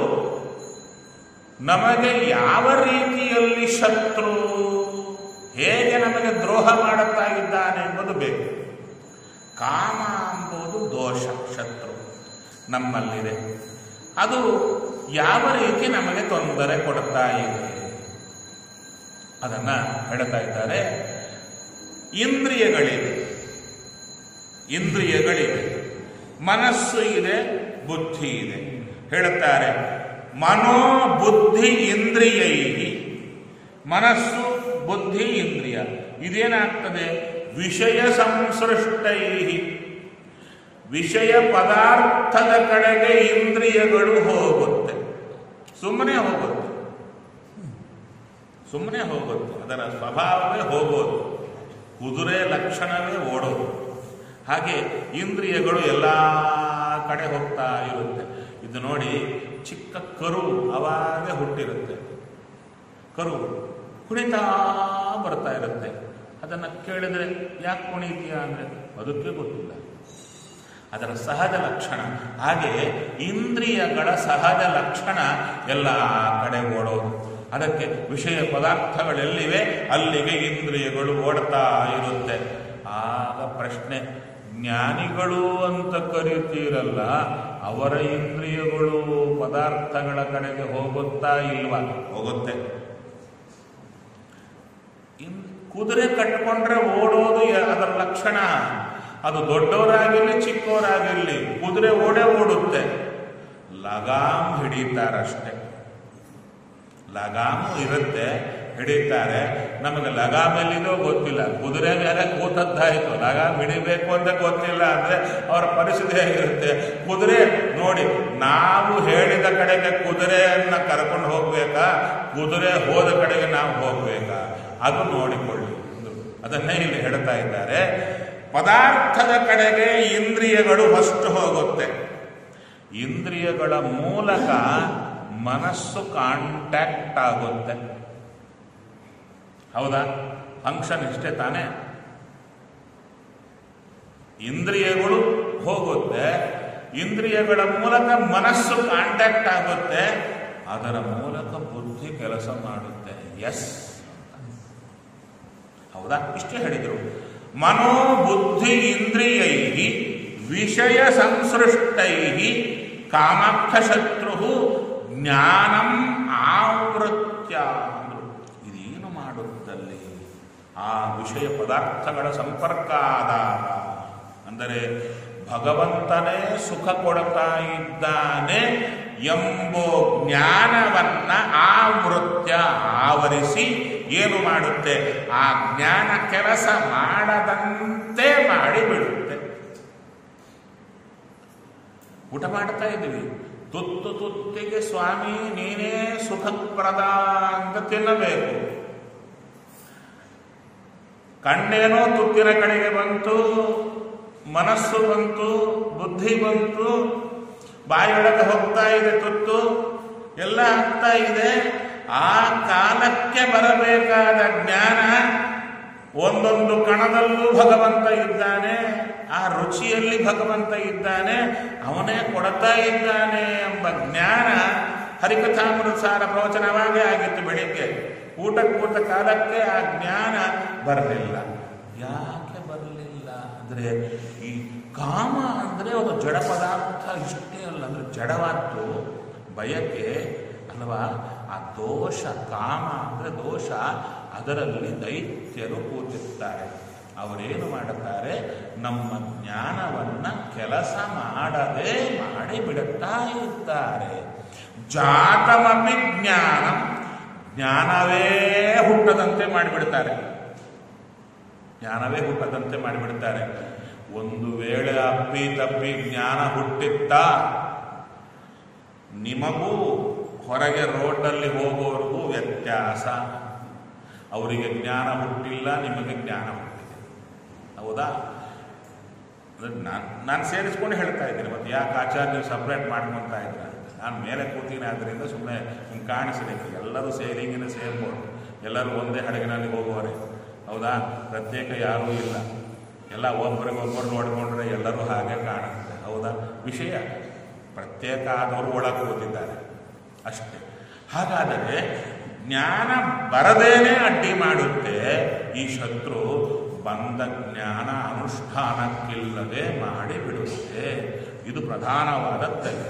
ನಮಗೆ ಯಾವ ರೀತಿಯಲ್ಲಿ ಶತ್ರು ಹೇಗೆ ನಮಗೆ ದ್ರೋಹ ಮಾಡುತ್ತಾ ಇದ್ದಾನೆ ಎಂಬುದು ಬೇಕು ಕಾಮ ಎಂಬುದು ದೋಷ ಶತ್ರು ನಮ್ಮಲ್ಲಿದೆ ಅದು ಯಾವ ರೀತಿ ನಮಗೆ ತೊಂದರೆ ಕೊಡುತ್ತಾ ಇದೆ ಅದನ್ನ ಹೇಳ್ತಾ ಇದ್ದಾರೆ ಇಂದ್ರಿಯಗಳಿವೆ ಇಂದ್ರಿಯಗಳಿವೆ ಮನಸ್ಸು ಇದೆ ಬುದ್ಧಿ ಇದೆ ಹೇಳುತ್ತಾರೆ ಮನೋ ಬುದ್ಧಿ ಇಂದ್ರಿಯೈ ಮನಸ್ಸು ಬುದ್ಧಿ ಇಂದ್ರಿಯ ಇದೇನಾಗ್ತದೆ ವಿಷಯ ಸಂಸೃಷ್ಟೈ ವಿಷಯ ಪದಾರ್ಥದ ಕಡೆಗೆ ಇಂದ್ರಿಯಗಳು ಹೋಗುತ್ತೆ ಸುಮ್ಮನೆ ಹೋಗುತ್ತೆ ಸುಮ್ಮನೆ ಹೋಗುತ್ತೆ ಅದರ ಸ್ವಭಾವವೇ ಹೋಗೋದು ಕುದುರೆ ಲಕ್ಷಣವೇ ಓಡೋದು ಹಾಗೆ ಇಂದ್ರಿಯಗಳು ಎಲ್ಲ ಕಡೆ ಹೋಗ್ತಾ ಇರುತ್ತೆ ಇದು ನೋಡಿ ಚಿಕ್ಕ ಕರು ಅವಾಗೇ ಹುಟ್ಟಿರುತ್ತೆ ಕರು ಕುಣಿತಾ ಬರ್ತಾ ಇರುತ್ತೆ ಅದನ್ನು ಕೇಳಿದ್ರೆ ಯಾಕೆ ಕುಣಿತೀಯ ಅಂದರೆ ಅದಕ್ಕೆ ಗೊತ್ತಿಲ್ಲ ಅದರ ಸಹಜ ಲಕ್ಷಣ ಹಾಗೆ ಇಂದ್ರಿಯಗಳ ಸಹಜ ಲಕ್ಷಣ ಎಲ್ಲ ಕಡೆ ಓಡೋದು ಅದಕ್ಕೆ ವಿಷಯ ಪದಾರ್ಥಗಳೆಲ್ಲಿವೆ ಅಲ್ಲಿಗೆ ಇಂದ್ರಿಯಗಳು ಓಡ್ತಾ ಇರುತ್ತೆ ಆಗ ಪ್ರಶ್ನೆ ಜ್ಞಾನಿಗಳು ಅಂತ ಕರೀತೀರಲ್ಲ ಅವರ ಇಂದ್ರಿಯಗಳು ಪದಾರ್ಥಗಳ ಕಡೆಗೆ ಹೋಗುತ್ತಾ ಇಲ್ವಾ ಹೋಗುತ್ತೆ ಇನ್ ಕುದುರೆ ಕಟ್ಕೊಂಡ್ರೆ ಓಡೋದು ಯ- ಅದರ ಲಕ್ಷಣ ಅದು ದೊಡ್ಡವರಾಗಿರಲಿ ಚಿಕ್ಕವರಾಗಿರಲಿ ಕುದುರೆ ಓಡೇ ಓಡುತ್ತೆ ಲಗಾಮ್ ಹಿಡಿತಾರಷ್ಟೆ ಲಗಾಮು ಇರುತ್ತೆ ಹಿಡಿತಾರೆ ನಮಗೆ ಲಗಾಮ್ ಎಲ್ಲಿದೋ ಗೊತ್ತಿಲ್ಲ ಕುದುರೆ ಮೇಲೆ ಕೂತದ್ದಾಯಿತು ಲಗಾಮ್ ಹಿಡಿಬೇಕು ಅಂತ ಗೊತ್ತಿಲ್ಲ ಅಂದ್ರೆ ಅವರ ಪರಿಸ್ಥಿತಿ ಹೇಗಿರುತ್ತೆ ಕುದುರೆ ನೋಡಿ ನಾವು ಹೇಳಿದ ಕಡೆಗೆ ಕುದುರೆಯನ್ನ ಕರ್ಕೊಂಡು ಹೋಗ್ಬೇಕಾ ಕುದುರೆ ಹೋದ ಕಡೆಗೆ ನಾವು ಹೋಗ್ಬೇಕಾ ಅದು ನೋಡಿಕೊಳ್ಳಿ ಇದು. ಅದನ್ನೇ ಇಲ್ಲಿ ಹೇಳ್ತಾ ಇದ್ದಾರೆ ಪದಾರ್ಥದ ಕಡೆಗೆ ಇಂದ್ರಿಯಗಳು ಫಸ್ಟ್ ಹೋಗುತ್ತೆ ಇಂದ್ರಿಯಗಳ ಮೂಲಕ ಮನಸ್ಸು ಕಾಂಟ್ಯಾಕ್ಟ್ ಆಗುತ್ತೆ ಹೌದಾ ಫಂಕ್ಷನ್ ಇಷ್ಟೇ ತಾನೇ ಇಂದ್ರಿಯಗಳು ಹೋಗುತ್ತೆ ಇಂದ್ರಿಯಗಳ ಮೂಲಕ ಮನಸ್ಸು ಕಾಂಟ್ಯಾಕ್ಟ್ ಆಗುತ್ತೆ ಅದರ ಮೂಲಕ ಬುದ್ಧಿ ಕೆಲಸ ಮಾಡುತ್ತೆ ಎಸ್ ಹೌದಾ ಇಷ್ಟೇ ಹೇಳಿದರು ಮನೋಬುದ್ಧಿ ಇಂದ್ರಿಯೈ ವಿಷಯ ಸಂಸೃಷ್ಟೈ ಕಾಮಾಕ್ಷಶತ್ರು ಜ್ಞಾನಂ ಆವೃತ್ಯ ಅಂದ್ರು ಇದೇನು ಮಾಡುತ್ತಲ್ಲಿ ಆ ವಿಷಯ ಪದಾರ್ಥಗಳ ಸಂಪರ್ಕ ಆದಾಗ ಅಂದರೆ ಭಗವಂತನೇ ಸುಖ ಕೊಡ್ತಾ ಇದ್ದಾನೆ ಎಂಬೋ ಜ್ಞಾನವನ್ನ ಆವೃತ್ಯ ಆವರಿಸಿ ಏನು ಮಾಡುತ್ತೆ ಆ ಜ್ಞಾನ ಕೆಲಸ ಮಾಡದಂತೆ ಮಾಡಿಬಿಡುತ್ತೆ ಊಟ ಮಾಡ್ತಾ ಇದ್ದೀವಿ ತುತ್ತು ತುತ್ತಿಗೆ ಸ್ವಾಮಿ ನೀನೇ ಸುಖಪ್ರದ ಅಂತ ತಿನ್ನಬೇಕು ಕಣ್ಣೇನೋ ತುತ್ತಿನ ಕಡೆಗೆ ಬಂತು ಮನಸ್ಸು ಬಂತು ಬುದ್ಧಿ ಬಂತು ಬಾಯೊಳಗೆ ಹೋಗ್ತಾ ಇದೆ ತುತ್ತು ಎಲ್ಲ ಆಗ್ತಾ ಇದೆ ಆ ಕಾಲಕ್ಕೆ ಬರಬೇಕಾದ ಜ್ಞಾನ ಒಂದೊಂದು ಕಣದಲ್ಲೂ ಭಗವಂತ ಇದ್ದಾನೆ ಆ ರುಚಿಯಲ್ಲಿ ಭಗವಂತ ಇದ್ದಾನೆ ಅವನೇ ಕೊಡ್ತಾ ಇದ್ದಾನೆ ಎಂಬ ಜ್ಞಾನ ಹರಿಕಥಾಮೃತಸಾರ ಪ್ರವಚನವಾಗೇ ಆಗಿತ್ತು ಬೆಳಿಗ್ಗೆ ಊಟ ಕೂತ ಕಾಲಕ್ಕೆ ಆ ಜ್ಞಾನ ಬರಲಿಲ್ಲ ಯಾಕೆ ಬರಲಿಲ್ಲ ಅಂದರೆ ಈ ಕಾಮ ಅಂದರೆ ಒಂದು ಜಡ ಪದಾರ್ಥ ಇಷ್ಟೇ ಅಲ್ಲ ಅಂದರೆ ಜಡವಾದ್ದು ಬಯಕೆ ಅಲ್ವಾ ಆ ದೋಷ ಕಾಮ ಅಂದರೆ ದೋಷ ಅದರಲ್ಲಿ ದೈತ್ಯರು ಕೂತಿರ್ತಾರೆ ಅವರೇನು ಮಾಡುತ್ತಾರೆ ನಮ್ಮ ಜ್ಞಾನವನ್ನ ಕೆಲಸ ಮಾಡದೆ ಮಾಡಿ ಬಿಡುತ್ತಾ ಇದ್ದಾರೆ ಜಾತಮಪಿ ಜ್ಞಾನ ಜ್ಞಾನವೇ ಹುಟ್ಟದಂತೆ ಮಾಡಿಬಿಡ್ತಾರೆ ಜ್ಞಾನವೇ ಹುಟ್ಟದಂತೆ ಮಾಡಿಬಿಡ್ತಾರೆ ಒಂದು ವೇಳೆ ಅಪ್ಪಿ ತಪ್ಪಿ ಜ್ಞಾನ ಹುಟ್ಟಿತ್ತ ನಿಮಗೂ ಹೊರಗೆ ರೋಡಲ್ಲಿ ಹೋಗೋರಿಗೂ ವ್ಯತ್ಯಾಸ ಅವರಿಗೆ ಜ್ಞಾನ ಹುಟ್ಟಿಲ್ಲ ನಿಮಗೆ ಜ್ಞಾನ ಹುಟ್ಟಿದೆ ಹೌದಾ ನಾನು ನಾನು ಸೇರಿಸ್ಕೊಂಡು ಹೇಳ್ತಾ ಇದ್ದೀನಿ ಮತ್ತೆ ಯಾಕೆ ಆಚಾರ್ಯ ನೀವು ಸಪ್ರೇಟ್ ಮಾಡ್ಕೊತಾ ಇದ್ರ ಅಂತ ನಾನು ಮೇಲೆ ಕೂತೀನಿ ಆದ್ದರಿಂದ ಸುಮ್ಮನೆ ನಿಮ್ಗೆ ಕಾಣಿಸಿದೆ ಎಲ್ಲರೂ ಸೇರಿ ಹಿಂಗಿನ ಸೇರ್ಬೋದು ಎಲ್ಲರೂ ಒಂದೇ ಹಡಗಿನಲ್ಲಿ ಹೋಗುವರೆ ಹೌದಾ ಪ್ರತ್ಯೇಕ ಯಾರೂ ಇಲ್ಲ ಎಲ್ಲ ಒಬ್ಬರಿಗೊಬ್ಬರು ನೋಡಿಕೊಂಡ್ರೆ ಎಲ್ಲರೂ ಹಾಗೆ ಕಾಣುತ್ತೆ ಹೌದಾ ವಿಷಯ ಪ್ರತ್ಯೇಕ ಆದವರು ಒಳಗೆ ಕೂತಿದ್ದಾರೆ ಅಷ್ಟೇ ಹಾಗಾದರೆ ಜ್ಞಾನ ಬರದೇನೆ ಅಡ್ಡಿ ಮಾಡುತ್ತೆ ಈ ಶತ್ರು ಬಂದ ಜ್ಞಾನ ಅನುಷ್ಠಾನಕ್ಕಿಲ್ಲದೆ ಮಾಡಿಬಿಡುತ್ತೆ ಇದು ಪ್ರಧಾನವಾದ ತೈಲ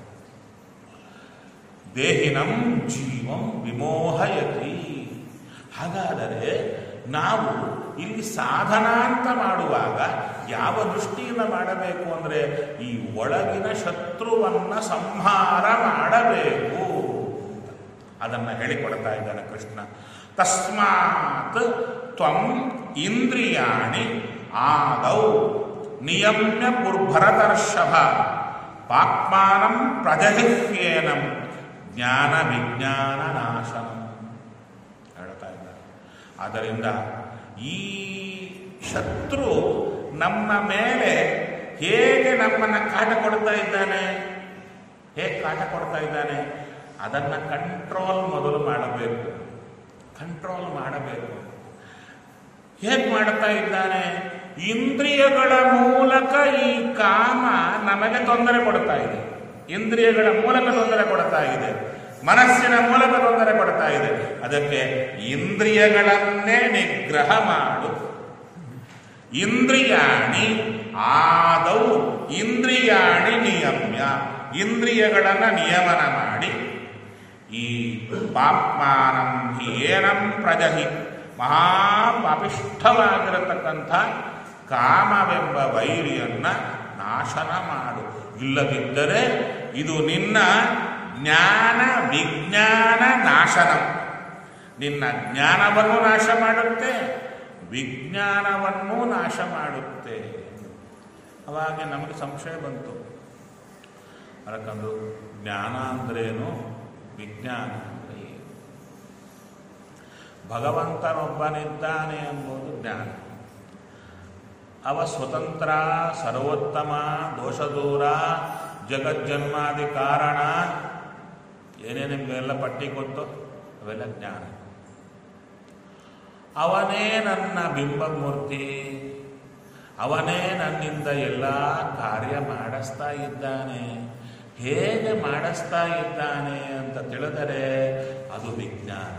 ದೇಹಿನಂ ಜೀವಂ ವಿಮೋಹಯತಿ ಹಾಗಾದರೆ ನಾವು ಇಲ್ಲಿ ಸಾಧನ ಅಂತ ಮಾಡುವಾಗ ಯಾವ ದೃಷ್ಟಿಯಿಂದ ಮಾಡಬೇಕು ಅಂದರೆ ಈ ಒಳಗಿನ ಶತ್ರುವನ್ನ ಸಂಹಾರ ಮಾಡಬೇಕು ಅದನ್ನು ಹೇಳಿಕೊಡ್ತಾ ಇದ್ದಾನೆ ಕೃಷ್ಣ ತಸ್ಮಾತ್ ತ್ವಂ ಇಂದ್ರಿಯಾಣಿ ಆದೌ ನಿಯಮ್ಯ ಪುರ್ಭರತರ್ಷಭ ಪಾಕ್ಮಾನಂ ಪ್ರಜಹಿಹ್ಯೇನಂ ಜ್ಞಾನ ವಿಜ್ಞಾನ ನಾಶನಂ ಹೇಳ್ತಾ ಇದ್ದಾರೆ ಆದ್ದರಿಂದ ಈ ಶತ್ರು ನಮ್ಮ ಮೇಲೆ ಹೇಗೆ ನಮ್ಮನ್ನ ಕಾಟ ಕೊಡ್ತಾ ಇದ್ದಾನೆ ಹೇಗೆ ಕಾಟ ಕೊಡ್ತಾ ಇದ್ದಾನೆ ಅದನ್ನ ಕಂಟ್ರೋಲ್ ಮೊದಲು ಮಾಡಬೇಕು ಕಂಟ್ರೋಲ್ ಮಾಡಬೇಕು ಹೇಗೆ ಮಾಡ್ತಾ ಇದ್ದಾನೆ ಇಂದ್ರಿಯಗಳ ಮೂಲಕ ಈ ಕಾಮ ನಮಗೆ ತೊಂದರೆ ಕೊಡ್ತಾ ಇದೆ ಇಂದ್ರಿಯಗಳ ಮೂಲಕ ತೊಂದರೆ ಕೊಡ್ತಾ ಇದೆ ಮನಸ್ಸಿನ ಮೂಲಕ ತೊಂದರೆ ಕೊಡ್ತಾ ಇದೆ ಅದಕ್ಕೆ ಇಂದ್ರಿಯಗಳನ್ನೇ ನಿಗ್ರಹ ಮಾಡು ಇಂದ್ರಿಯಾಣಿ ಆದೌ ಇಂದ್ರಿಯಾಣಿ ನಿಯಮ್ಯ ಇಂದ್ರಿಯಗಳನ್ನ ನಿಯಮನ ಮಾಡಿ ಈ ಪಾಪ್ಮಾನಂ ಹಿ ಏನಂ ಪ್ರಜಹಿ ಮಹಾಪಾಪಿಷ್ಠವಾಗಿರತಕ್ಕಂಥ ಕಾಮವೆಂಬ ವೈರಿಯನ್ನ ನಾಶನ ಮಾಡು ಇಲ್ಲದಿದ್ದರೆ ಇದು ನಿನ್ನ ಜ್ಞಾನ ವಿಜ್ಞಾನ ನಾಶನ ನಿನ್ನ ಜ್ಞಾನವನ್ನು ನಾಶ ಮಾಡುತ್ತೆ ವಿಜ್ಞಾನವನ್ನು ನಾಶ ಮಾಡುತ್ತೆ ಅವಾಗ ನಮಗೆ ಸಂಶಯ ಬಂತು ಅದಕ್ಕಂದು ಜ್ಞಾನ ಅಂದ್ರೇನು ವಿಜ್ಞಾನ ಅಂದ್ರೆ ಏನು ಭಗವಂತನೊಬ್ಬನಿದ್ದಾನೆ ಎಂಬುದು ಜ್ಞಾನ ಅವ ಸ್ವತಂತ್ರ ಸರ್ವೋತ್ತಮ ದೋಷದೂರ ಜಗಜ್ಜನ್ಮಾದಿ ಕಾರಣ ಏನೇ ನಿಮಗೆಲ್ಲ ಪಟ್ಟಿ ಗೊತ್ತು ಅವೆಲ್ಲ ಜ್ಞಾನ ಅವನೇ ನನ್ನ ಬಿಂಬಮೂರ್ತಿ ಅವನೇ ನನ್ನಿಂದ ಎಲ್ಲ ಕಾರ್ಯ ಮಾಡಿಸ್ತಾ ಇದ್ದಾನೆ ಹೇಗೆ ಮಾಡಿಸ್ತಾ ಇದ್ದಾನೆ ಅಂತ ತಿಳಿದರೆ ಅದು ವಿಜ್ಞಾನ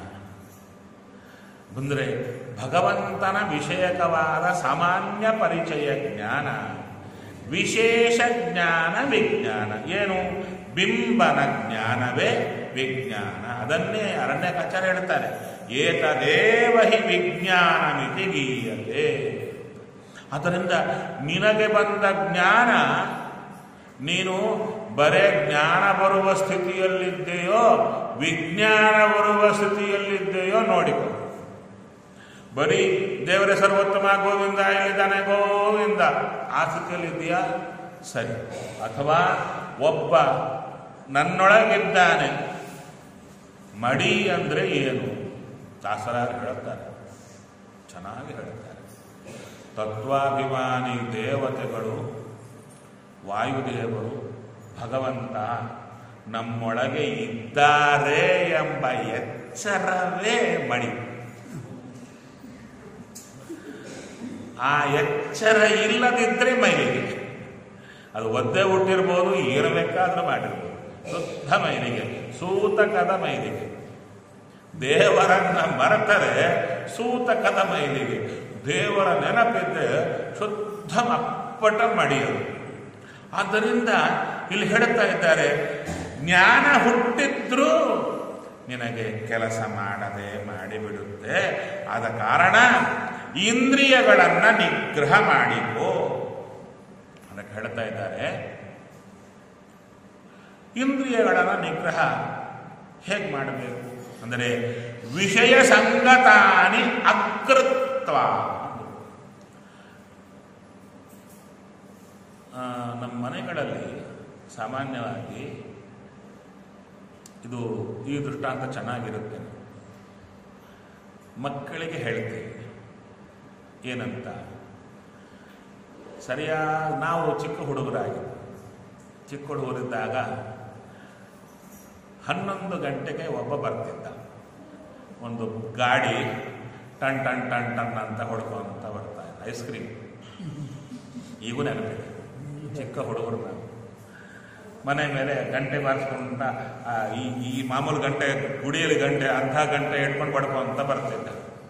ಅಂದರೆ ಭಗವಂತನ ವಿಷಯಕವಾದ ಸಾಮಾನ್ಯ ಪರಿಚಯ ಜ್ಞಾನ ವಿಶೇಷ ಜ್ಞಾನ ವಿಜ್ಞಾನ ಏನು ಬಿಂಬನ ಜ್ಞಾನವೇ ವಿಜ್ಞಾನ ಅದನ್ನೇ ಅರಣ್ಯ ಕಚರ ಹೇಳ್ತಾರೆ ಏತದೇವ ಹಿ ವಿಜ್ಞಾನಮಿತಿ ಗೀಯತೆ ಅದರಿಂದ ನಿನಗೆ ಬಂದ ಜ್ಞಾನ ನೀನು ಬರೇ ಜ್ಞಾನ ಬರುವ ಸ್ಥಿತಿಯಲ್ಲಿದ್ದೆಯೋ ವಿಜ್ಞಾನ ಬರುವ ಸ್ಥಿತಿಯಲ್ಲಿದ್ದೆಯೋ ನೋಡಿಕೊ ಬರೀ ದೇವರೇ ಸರ್ವೋತ್ತಮ ಗೋವಿಂದ ಎಲ್ಲಿದ್ದಾನೆ ಗೋವಿಂದ ಆ ಸ್ಥಿತಿಯಲ್ಲಿದ್ದೀಯಾ ಸರಿ ಅಥವಾ ಒಬ್ಬ ನನ್ನೊಳಗಿದ್ದಾನೆ ಮಡಿ ಅಂದರೆ ಏನು ದಾಸರಾರು ಹೇಳುತ್ತಾರೆ ಚೆನ್ನಾಗಿ ಹೇಳುತ್ತಾರೆ ತತ್ವಾಭಿಮಾನಿ ದೇವತೆಗಳು ವಾಯುದೇವರು ಭಗವಂತ ನಮ್ಮೊಳಗೆ ಇದ್ದಾರೆ ಎಂಬ ಎಚ್ಚರವೇ ಮಡಿ ಆ ಎಚ್ಚರ ಇಲ್ಲದಿದ್ದರೆ ಮೈಲಿಗೆ ಅದು ಒದ್ದೆ ಹುಟ್ಟಿರ್ಬೋದು ಏನು ಬೇಕಾದ್ರೂ ಮಾಡಿರ್ಬೋದು ಶುದ್ಧ ಮೈಲಿಗೆ ಸೂತಕದ ಮೈಲಿಗೆ ದೇವರನ್ನ ಮರೆತರೆ ಸೂತಕದ ಮೈಲಿಗೆ ದೇವರ ನೆನಪಿದ್ದೆ ಶುದ್ಧ ಅಪ್ಪಟ ಮಡಿಯದು ಆದ್ದರಿಂದ ಇಲ್ಲಿ ಹೇಳ್ತಾ ಇದ್ದಾರೆ ಜ್ಞಾನ ಹುಟ್ಟಿದ್ರೂ ನಿನಗೆ ಕೆಲಸ ಮಾಡದೆ ಮಾಡಿಬಿಡುತ್ತೆ ಆದ ಕಾರಣ ಇಂದ್ರಿಯಗಳನ್ನ ನಿಗ್ರಹ ಮಾಡಿಕೋ ಅದಕ್ಕೆ ಹೇಳ್ತಾ ಇದ್ದಾರೆ ಇಂದ್ರಿಯಗಳನ್ನ ನಿಗ್ರಹ ಹೇಗೆ ಮಾಡಬೇಕು ಅಂದರೆ ವಿಷಯ ಸಂಗತಾನಿ ಅಕೃತ್ವ ಆ, ನಮ್ಮ ಮನೆಗಳಲ್ಲಿ ಸಾಮಾನ್ಯವಾಗಿ ಇದು ಈ ದೃಷ್ಟಾಂತ ಚೆನ್ನಾಗಿರುತ್ತೆ ಮಕ್ಕಳಿಗೆ ಹೇಳ್ತೇವೆ ಏನಂತ ಸರಿಯಾಗಿ ನಾವು ಚಿಕ್ಕ ಹುಡುಗರಾಗಿದ್ದು ಚಿಕ್ಕ ಹುಡುಗರಿದ್ದಾಗ ಹನ್ನೊಂದು ಗಂಟೆಗೆ ಒಬ್ಬ ಬರ್ತಿದ್ದ ಒಂದು ಗಾಡಿ ಟನ್ ಟನ್ ಟನ್ ಟನ್ ಅಂತ ಹೊಡ್ಕೊಂತ ಬರ್ತಾ ಇದ್ದ ಐಸ್ ಕ್ರೀಮ್ ಈಗೂ ನೆನಪಿದೆ ಚಿಕ್ಕ ಹುಡುಗರು ನಾವು ಮನೆ ಮೇಲೆ ಗಂಟೆ ಬಾರಿಸ್ಕೊಂಡ ಆ, ಈ ಈ ಮಾಮೂಲು ಗಂಟೆ ಗುಡಿಯಲ್ಲಿ ಗಂಟೆ ಅರ್ಧ ಗಂಟೆ ಇಟ್ಕೊಂಡು ಬಡ್ಕೊಂತ ಬರ್ತಿದ್ದ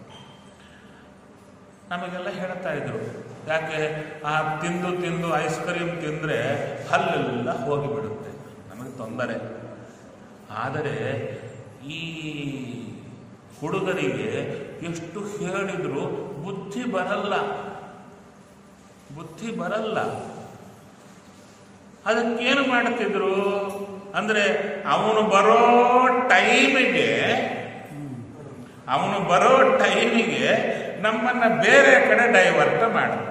ನಮಗೆಲ್ಲ ಹೇಳ್ತಾ ಇದ್ರು ಯಾಕೆ ಆ ತಿಂದು ತಿಂದು ಐಸ್ ಕ್ರೀಮ್ ತಿಂದರೆ ಹಲ್ಲೆಲ್ಲ ಹೋಗಿಬಿಡುತ್ತೆ ನಮಗೆ ತೊಂದರೆ ಆದರೆ ಈ ಹುಡುಗರಿಗೆ ಎಷ್ಟು ಹೇಳಿದ್ರು ಬುದ್ಧಿ ಬರಲ್ಲ ಬುದ್ಧಿ ಬರಲ್ಲ ಅದಕ್ಕೇನು ಮಾಡುತ್ತಿದ್ರು ಅಂದ್ರೆ ಅವನು ಬರೋ ಟೈಮಿಗೆ ಅವನು ಬರೋ ಟೈಮಿಗೆ ನಮ್ಮನ್ನ ಬೇರೆ ಕಡೆ ಡೈವರ್ಟ್ ಮಾಡ್ತಾರೆ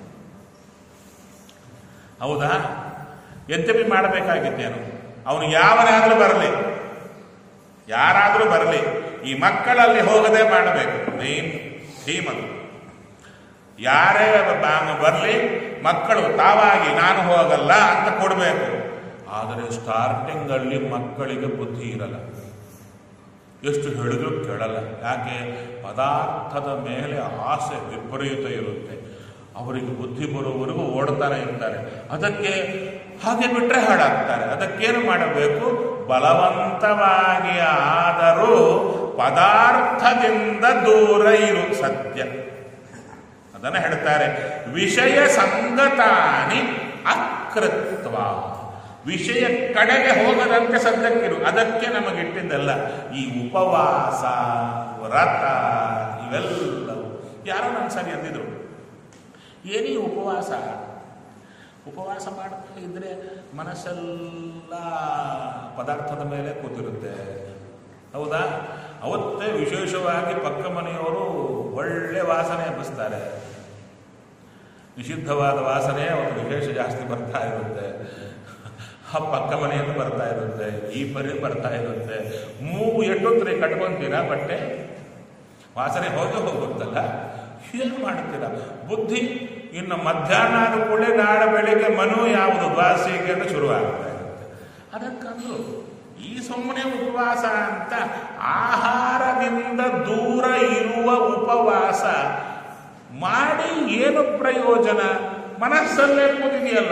ಹೌದಾ ಯದ್ಯಪಿ ಮಾಡಬೇಕಾಗಿದ್ದೇನು ಅವನು ಯಾವನಾದ್ರೂ ಬರಲಿ ಯಾರಾದರೂ ಬರಲಿ ಈ ಮಕ್ಕಳಲ್ಲಿ ಹೋಗದೆ ಮಾಡಬೇಕು ಮೇನ್ ಥೀಮ್ ಅದು ಯಾರೇ ಬರಲಿ ಮಕ್ಕಳು ತಾವಾಗಿ ನಾನು ಹೋಗಲ್ಲ ಅಂತ ಕೊಡಬೇಕು ಆದರೆ ಸ್ಟಾರ್ಟಿಂಗಲ್ಲಿ ಮಕ್ಕಳಿಗೆ ಬುದ್ಧಿ ಇರಲ್ಲ ಎಷ್ಟು ಹೇಳಿದ್ರು ಕೇಳಲ್ಲ ಯಾಕೆ ಪದಾರ್ಥದ ಮೇಲೆ ಆಸೆ ವಿಪರೀತ ಇರುತ್ತೆ ಅವರಿಗೆ ಬುದ್ಧಿ ಬರುವವರೆಗೂ ಓಡ್ತಾನೆ ಇರ್ತಾರೆ ಅದಕ್ಕೆ ಹಾಗೆ ಬಿಟ್ಟರೆ ಹಾಳಾಗ್ತಾರೆ ಅದಕ್ಕೇನು ಮಾಡಬೇಕು ಬಲವಂತವಾಗಿ ಆದರೂ ಪದಾರ್ಥದಿಂದ ದೂರ ಇರು ಸತ್ಯ ಅದನ್ನು ಹೇಳ್ತಾರೆ ವಿಷಯ ಸಂಗತಾನಿ ಅಕೃತ್ವ ವಿಷಯ ಕಡೆಗೆ ಹೋಗದಂತೆ ಸದ್ಯಕ್ಕಿರು ಅದಕ್ಕೆ ನಮಗಿಟ್ಟಿದ್ದಲ್ಲ ಈ ಉಪವಾಸ ವ್ರತ ಇವೆಲ್ಲವೂ ಯಾರೋ ನನ್ನ ಸರಿ ಅಂದಿದ್ರು ಏನೀ ಉಪವಾಸ ಉಪವಾಸ ಮಾಡ್ತಾ ಇದ್ರೆ ಮನಸ್ಸೆಲ್ಲ ಪದಾರ್ಥದ ಮೇಲೆ ಕೂತಿರುತ್ತೆ ಹೌದಾ ಅವತ್ತೇ ವಿಶೇಷವಾಗಿ ಪಕ್ಕ ಮನೆಯವರು ಒಳ್ಳೆ ವಾಸನೆ ಹಬ್ಬಿಸ್ತಾರೆ ನಿಷಿದ್ಧವಾದ ವಾಸನೆ ಅವತ್ತು ವಿಶೇಷ ಜಾಸ್ತಿ ಬರ್ತಾ ಇರುತ್ತೆ ಆ ಪಕ್ಕ ಮನೆಯಿಂದ ಬರ್ತಾ ಇರುತ್ತೆ ಈ ಪರಿ ಬರ್ತಾ ಇರುತ್ತೆ ಮೂಗು ಎಟ್ಟೊತ್ತರೆ ಕಟ್ಕೊಂತೀರಾ ಬಟ್ಟೆ ವಾಸನೆ ಹೋಗಿ ಹೋಗುತ್ತಲ್ಲ ಏನು ಮಾಡ್ತೀರಾ ಬುದ್ಧಿ ಇನ್ನು ಮಧ್ಯಾಹ್ನ ಆದ ಕೂಡಲೇ ನಾಳೆ ಬೆಳಿಗ್ಗೆ ಮನು ಯಾವುದು ಬಾಸಿಗೆ ಅಂತ ಶುರುವಾಗ್ತಾ ಇರುತ್ತೆ ಅದಕ್ಕಂದ್ರು ಈ ಸುಮ್ಮನೆ ಉಪವಾಸ ಅಂತ ಆಹಾರದಿಂದ ದೂರ ಇರುವ ಉಪವಾಸ ಮಾಡಿ ಏನು ಪ್ರಯೋಜನ ಮನಸ್ಸಲ್ಲೇ ಕೂತಿದೆಯಲ್ಲ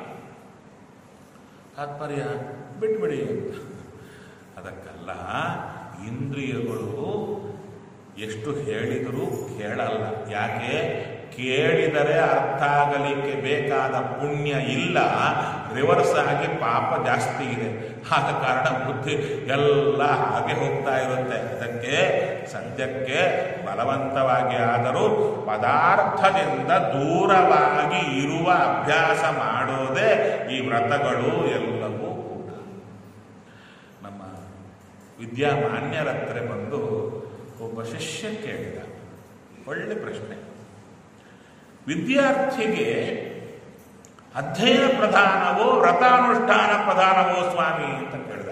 ತಾತ್ಪರ್ಯ ಬಿಟ್ಬಿಡಿ ಅಂತ ಅದಕ್ಕಲ್ಲ ಇಂದ್ರಿಯಗಳು ಎಷ್ಟು ಹೇಳಿದರೂ ಕೇಳಲ್ಲ ಯಾಕೆ ಕೇಳಿದರೆ ಅರ್ಥ ಆಗಲಿಕ್ಕೆ ಬೇಕಾದ ಪುಣ್ಯ ಇಲ್ಲ ರಿವರ್ಸ್ ಆಗಿ ಪಾಪ ಜಾಸ್ತಿ ಇದೆ ಆದ ಕಾರಣ ಬುದ್ಧಿ ಎಲ್ಲ ಹಾಗೆ ಹೋಗ್ತಾ ಇರುತ್ತೆ ಅದಕ್ಕೆ ಸದ್ಯಕ್ಕೆ ಬಲವಂತವಾಗಿ ಆದರೂ ಪದಾರ್ಥದಿಂದ ದೂರವಾಗಿ ಇರುವ ಅಭ್ಯಾಸ ಮಾಡೋದೇ ಈ ವ್ರತಗಳು ಎಲ್ಲವೂ ಕೂಡ ನಮ್ಮ ವಿದ್ಯಾಮಾನ್ಯರ ಹತ್ರ ಬಂದು ಒಬ್ಬ ಶಿಷ್ಯ ಕೇಳಿದ ಒಳ್ಳೆ ಪ್ರಶ್ನೆ ವಿದ್ಯಾರ್ಥಿಗೆ ಅಧ್ಯಯನ ಪ್ರಧಾನವೋ ವ್ರತಾನುಷ್ಠಾನ ಪ್ರಧಾನವೋ ಸ್ವಾಮಿ ಅಂತ ಕೇಳಿದ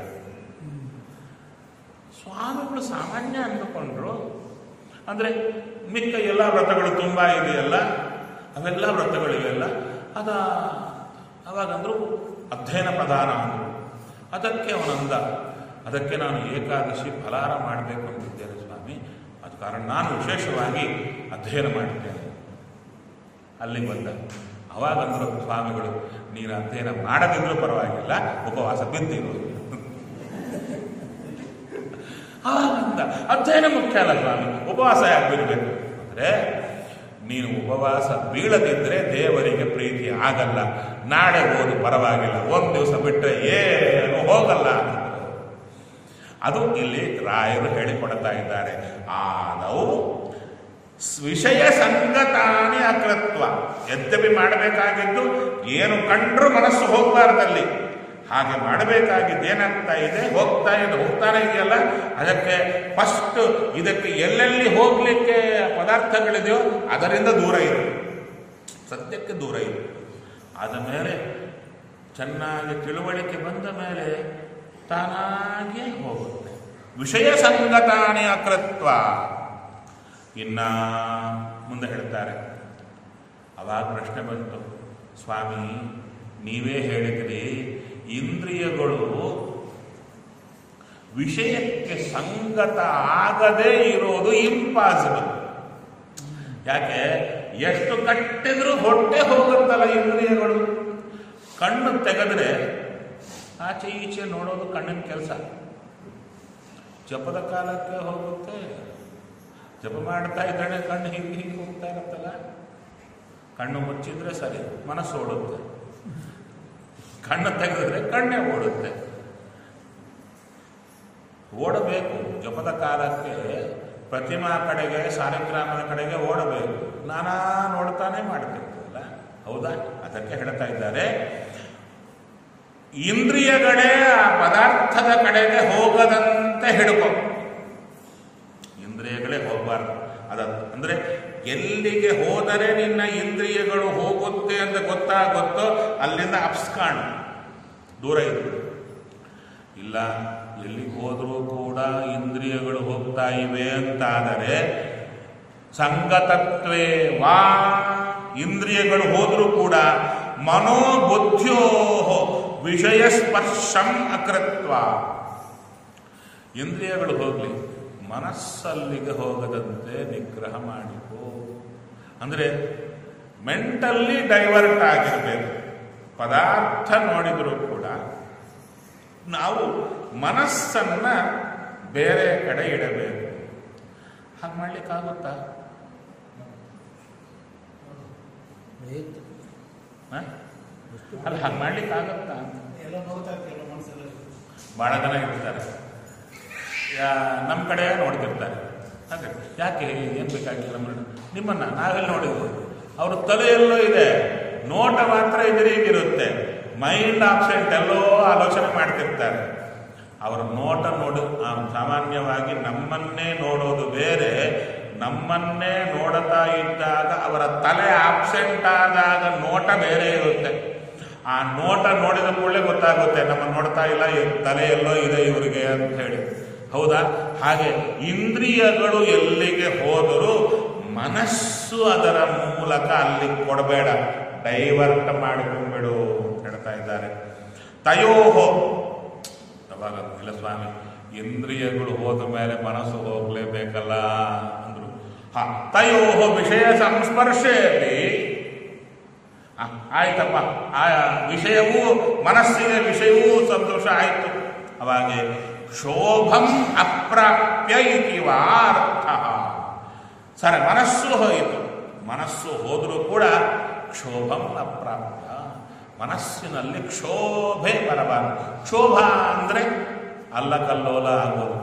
ಸ್ವಾಮಿಗಳು ಸಾಮಾನ್ಯ ಅಂದುಕೊಂಡ್ರು ಅಂದ್ರೆ ಮಿಕ್ಕ ಎಲ್ಲ ವ್ರತಗಳು ತುಂಬಾ ಇದೆಯಲ್ಲ ಅವೆಲ್ಲ ವ್ರತಗಳಿವೆಲ್ಲ ಅದ ಅವಾಗಂದ್ರು ಅಧ್ಯಯನ ಪ್ರಧಾನ ಅಂದ್ರು ಅದಕ್ಕೆ ಅವನಂದ ಅದಕ್ಕೆ ನಾನು ಏಕಾದಶಿ ಫಲಾರ ಮಾಡಬೇಕು ಅಂತಿದ್ದೇನೆ ಸ್ವಾಮಿ ಅದು ಕಾರಣ ನಾನು ವಿಶೇಷವಾಗಿ ಅಧ್ಯಯನ ಮಾಡಿದ್ದೇನೆ ಅಲ್ಲಿಗೆ ಬಂದ ಅವಾಗಂದ್ರು ಸ್ವಾಮಿಗಳು ನೀನು ಅಧ್ಯಯನ ಮಾಡದಿದ್ರೂ ಪರವಾಗಿಲ್ಲ ಉಪವಾಸ ಬಿದ್ದಿರು ಆನಂದ ಅಧ್ಯಯನ ಮುಖ್ಯ ಅಲ್ಲ ಸ್ವಾಮಿ ಉಪವಾಸ ಯಾಕೆ ಬಿಡಬೇಕು ಅಂದ್ರೆ ನೀನು ಉಪವಾಸ ಬೀಳದಿದ್ರೆ ದೇವರಿಗೆ ಪ್ರೀತಿ ಆಗಲ್ಲ ನಾಳೆ ಓದು ಪರವಾಗಿಲ್ಲ ಒಂದು ದಿವಸ ಬಿಟ್ಟರೆ ಏನು ಹೋಗಲ್ಲ ಅಂತಿದ್ರು. ಅದು ಇಲ್ಲಿ ರಾಯರು ಹೇಳಿಕೊಡ್ತಾ ಇದ್ದಾರೆ ಆದವು ವಿಷಯ ಸಂಗತಾನಿ ಅಕೃತ್ವ ಯದ್ಯಪಿ ಮಾಡಬೇಕಾಗಿದ್ದು ಏನು ಕಂಡ್ರೂ ಮನಸ್ಸು ಹೋಗಬಾರ್ದಲ್ಲಿ ಹಾಗೆ ಮಾಡಬೇಕಾಗಿದ್ದು ಏನಾಗ್ತಾ ಇದೆ ಹೋಗ್ತಾ ಇದೆ ಹೋಗ್ತಾನೆ ಇದೆಯಲ್ಲ ಅದಕ್ಕೆ ಫಸ್ಟ್ ಇದಕ್ಕೆ ಎಲ್ಲೆಲ್ಲಿ ಹೋಗ್ಲಿಕ್ಕೆ ಪದಾರ್ಥಗಳಿದೆಯೋ ಅದರಿಂದ ದೂರ ಇರು ಸದ್ಯಕ್ಕೆ ದೂರ ಇರು ಆದ ಮೇಲೆ ಚೆನ್ನಾಗಿ ತಿಳುವಳಿಕೆ ಬಂದ ಮೇಲೆ ತಾನಾಗಿಯೇ ಹೋಗುತ್ತೆ ವಿಷಯ ಸಂಗತಾನಿ ಅಕೃತ್ವ ಇನ್ನ ಮುಂದೆ ಹೇಳ್ತಾರೆ ಅವಾಗ ಪ್ರಶ್ನೆ ಬಂತು ಸ್ವಾಮಿ ನೀವೇ ಹೇಳಿದ್ರಿ ಇಂದ್ರಿಯಗಳು ವಿಷಯಕ್ಕೆ ಸಂಗತ ಆಗದೇ ಇರೋದು ಇಂಪಾಸಿಬಲ್ ಯಾಕೆ ಎಷ್ಟು ಕಟ್ಟಿದ್ರೂ ಹೊಟ್ಟೆ ಹೋಗುತ್ತಲ್ಲ ಇಂದ್ರಿಯಗಳು ಕಣ್ಣು ತೆಗೆದ್ರೆ ಆಚೆ ಈಚೆ ನೋಡೋದು ಕಣ್ಣಿನ ಕೆಲಸ ಜಪದ ಕಾಲಕ್ಕೆ ಹೋಗುತ್ತೆ ಜಪ ಮಾಡ್ತಾ ಇದ್ದಾಳೆ ಕಣ್ಣು ಹಿಂಗೆ ಹಿಂಗೆ ಹೋಗ್ತಾ ಇರುತ್ತಲ್ಲ ಕಣ್ಣು ಮುಚ್ಚಿದ್ರೆ ಸರಿ ಮನಸ್ಸು ಓಡುತ್ತೆ ಕಣ್ಣು ತೆಗೆದಿದ್ರೆ ಕಣ್ಣೇ ಓಡುತ್ತೆ ಓಡಬೇಕು ಜಪದ ಕಾಲಕ್ಕೆ ಪ್ರತಿಮಾ ಕಡೆಗೆ ಸಾಲಿಗ್ರಾಮದ ಕಡೆಗೆ ಓಡಬೇಕು ನಾನಾ ನೋಡ್ತಾನೆ ಮಾಡ್ತಿರ್ತಲ್ಲ ಹೌದಾ ಅದಕ್ಕೆ ಹೇಳ್ತಾ ಇದ್ದಾರೆ ಇಂದ್ರಿಯಗಳೇ ಆ ಪದಾರ್ಥದ ಕಡೆಗೆ ಹೋಗದಂತೆ ಹಿಡ್ಕೊ ಇಂದ್ರಿಯಗಳೇ ಹೋಗಬಾರ್ದು ಅದ ಅಂದ್ರೆ ಎಲ್ಲಿಗೆ ಹೋದರೆ ನಿನ್ನ ಇಂದ್ರಿಯಗಳು ಹೋಗುತ್ತೆ ಅಂತ ಗೊತ್ತಾಗುತ್ತೋ ಅಲ್ಲಿಂದ ಅಪ್ಸ್ಕಾಂಡ್ ದೂರ ಇರು ಇಲ್ಲ ಎಲ್ಲಿಗೆ ಹೋದರೂ ಕೂಡ ಇಂದ್ರಿಯಗಳು ಹೋಗ್ತಾ ಇವೆ ಅಂತಾದರೆ ಸಂಗತತ್ವೇ ವಾ ಇಂದ್ರಿಯಗಳು ಹೋದರೂ ಕೂಡ ಮನೋಬುದ್ಧಿಯೋ ವಿಷಯ ಸ್ಪರ್ಶಂ ಅಕೃತ್ವ ಇಂದ್ರಿಯಗಳು ಹೋಗಲಿ ಮನಸ್ಸಲ್ಲಿಗೆ ಹೋಗದಂತೆ ನಿಗ್ರಹ ಮಾಡಿಕೋ ಅಂದರೆ ಮೆಂಟಲ್ಲಿ ಡೈವರ್ಟ್ ಆಗಿರಬೇಕು ಪದಾರ್ಥ ನೋಡಿದರೂ ಕೂಡ ನಾವು ಮನಸ್ಸನ್ನ ಬೇರೆ ಕಡೆ ಇಡಬೇಕು ಹಾಗೆ ಮಾಡ್ಲಿಕ್ಕಾಗುತ್ತಾ ಪ್ರಯತ್ನ ಹ? ಅಲ್ಲ ಹಾಗೆ ಮಾಡ್ಲಿಕ್ಕಾಗತ್ತಾ ಎಲ್ಲ ನೋಡ್ತಾ ಇರ್ತೀವಿ ಮನಸ್ಸಲ್ಲಿ ಭಾಳ ಜನ ಇರ್ತಾರೆ ನಮ್ಮ ಕಡೆ ನೋಡ್ತಿರ್ತಾರೆ ಹಾಗೆ ಯಾಕೆ ಏನು ಬೇಕಾಗಿಲ್ಲ ಮೇಡಮ್ ನಿಮ್ಮನ್ನ ನಾವೆಲ್ಲಿ ನೋಡಿದ್ವಿ ಅವ್ರ ತಲೆಯಲ್ಲೂ ಇದೆ ನೋಟ ಮಾತ್ರ ಎದುರಿಗಿರುತ್ತೆ ಮೈಂಡ್ ಆಬ್ಸೆಂಟ್ ಎಲ್ಲೋ ಆಲೋಚನೆ ಮಾಡ್ತಿರ್ತಾರೆ ಅವರ ನೋಟ ನೋಡು ಆ, ಸಾಮಾನ್ಯವಾಗಿ ನಮ್ಮನ್ನೇ ನೋಡೋದು ಬೇರೆ ನಮ್ಮನ್ನೇ ನೋಡುತ್ತಾ ಇದ್ದಾಗ ಅವರ ತಲೆ ಆಬ್ಸೆಂಟ್ ಆದಾಗ ನೋಟ ಬೇರೆ ಇರುತ್ತೆ ಆ ನೋಟ ನೋಡಿದ ಕೂಡಲೇ ಗೊತ್ತಾಗುತ್ತೆ ನಮ್ಮ ನೋಡ್ತಾ ಇಲ್ಲ ಈ ತಲೆಯಲ್ಲೋ ಇದೆ ಇವರಿಗೆ ಅಂತ ಹೇಳಿ ಹೌದಾ ಹಾಗೆ ಇಂದ್ರಿಯಗಳು ಎಲ್ಲಿಗೆ ಹೋದರೂ ಮನಸ್ಸು ಅದರ ಮೂಲಕ ಅಲ್ಲಿ ಕೊಡಬೇಡ ಡೈವರ್ಟ್ ಮಾಡಿಕೊಂಡ್ಬಿಡು ಅಂತ ಹೇಳ್ತಾ ಇದ್ದಾರೆ ತಯೋಹೋ ಅವಾಗ ಇಲ್ಲ ಸ್ವಾಮಿ ಇಂದ್ರಿಯಗಳು ಹೋದ ಮೇಲೆ ಮನಸ್ಸು ಹೋಗ್ಲೇಬೇಕಲ್ಲ ಅಂದ್ರು ಹ ತಯೋಹೋ ವಿಷಯ ಸಂಸ್ಪರ್ಶೆಯಲ್ಲಿ ಆ, ಆಯ್ತಪ್ಪ ಆ ವಿಷಯವೂ ಮನಸ್ಸಿನ ವಿಷಯವೂ ಸಂತೋಷ ಆಯಿತು ಅವಾಗೆ ಶೋಭಂ ಅಪ್ರಾಪ್ಯ ಇತಿವ ಅರ್ಥ ಸರ ಮನಸ್ಸು ಹೋಯಿತು ಮನಸ್ಸು ಹೋದರೂ ಕೂಡ ಕ್ಷೋಭಂ ಅಪ್ರಾಪ್ಯ ಮನಸ್ಸಿನಲ್ಲಿ ಕ್ಷೋಭೆ ಬರಬಾರದು ಕ್ಷೋಭ ಅಂದರೆ ಅಲ್ಲಕಲ್ಲೋಲ ಆಗೋದು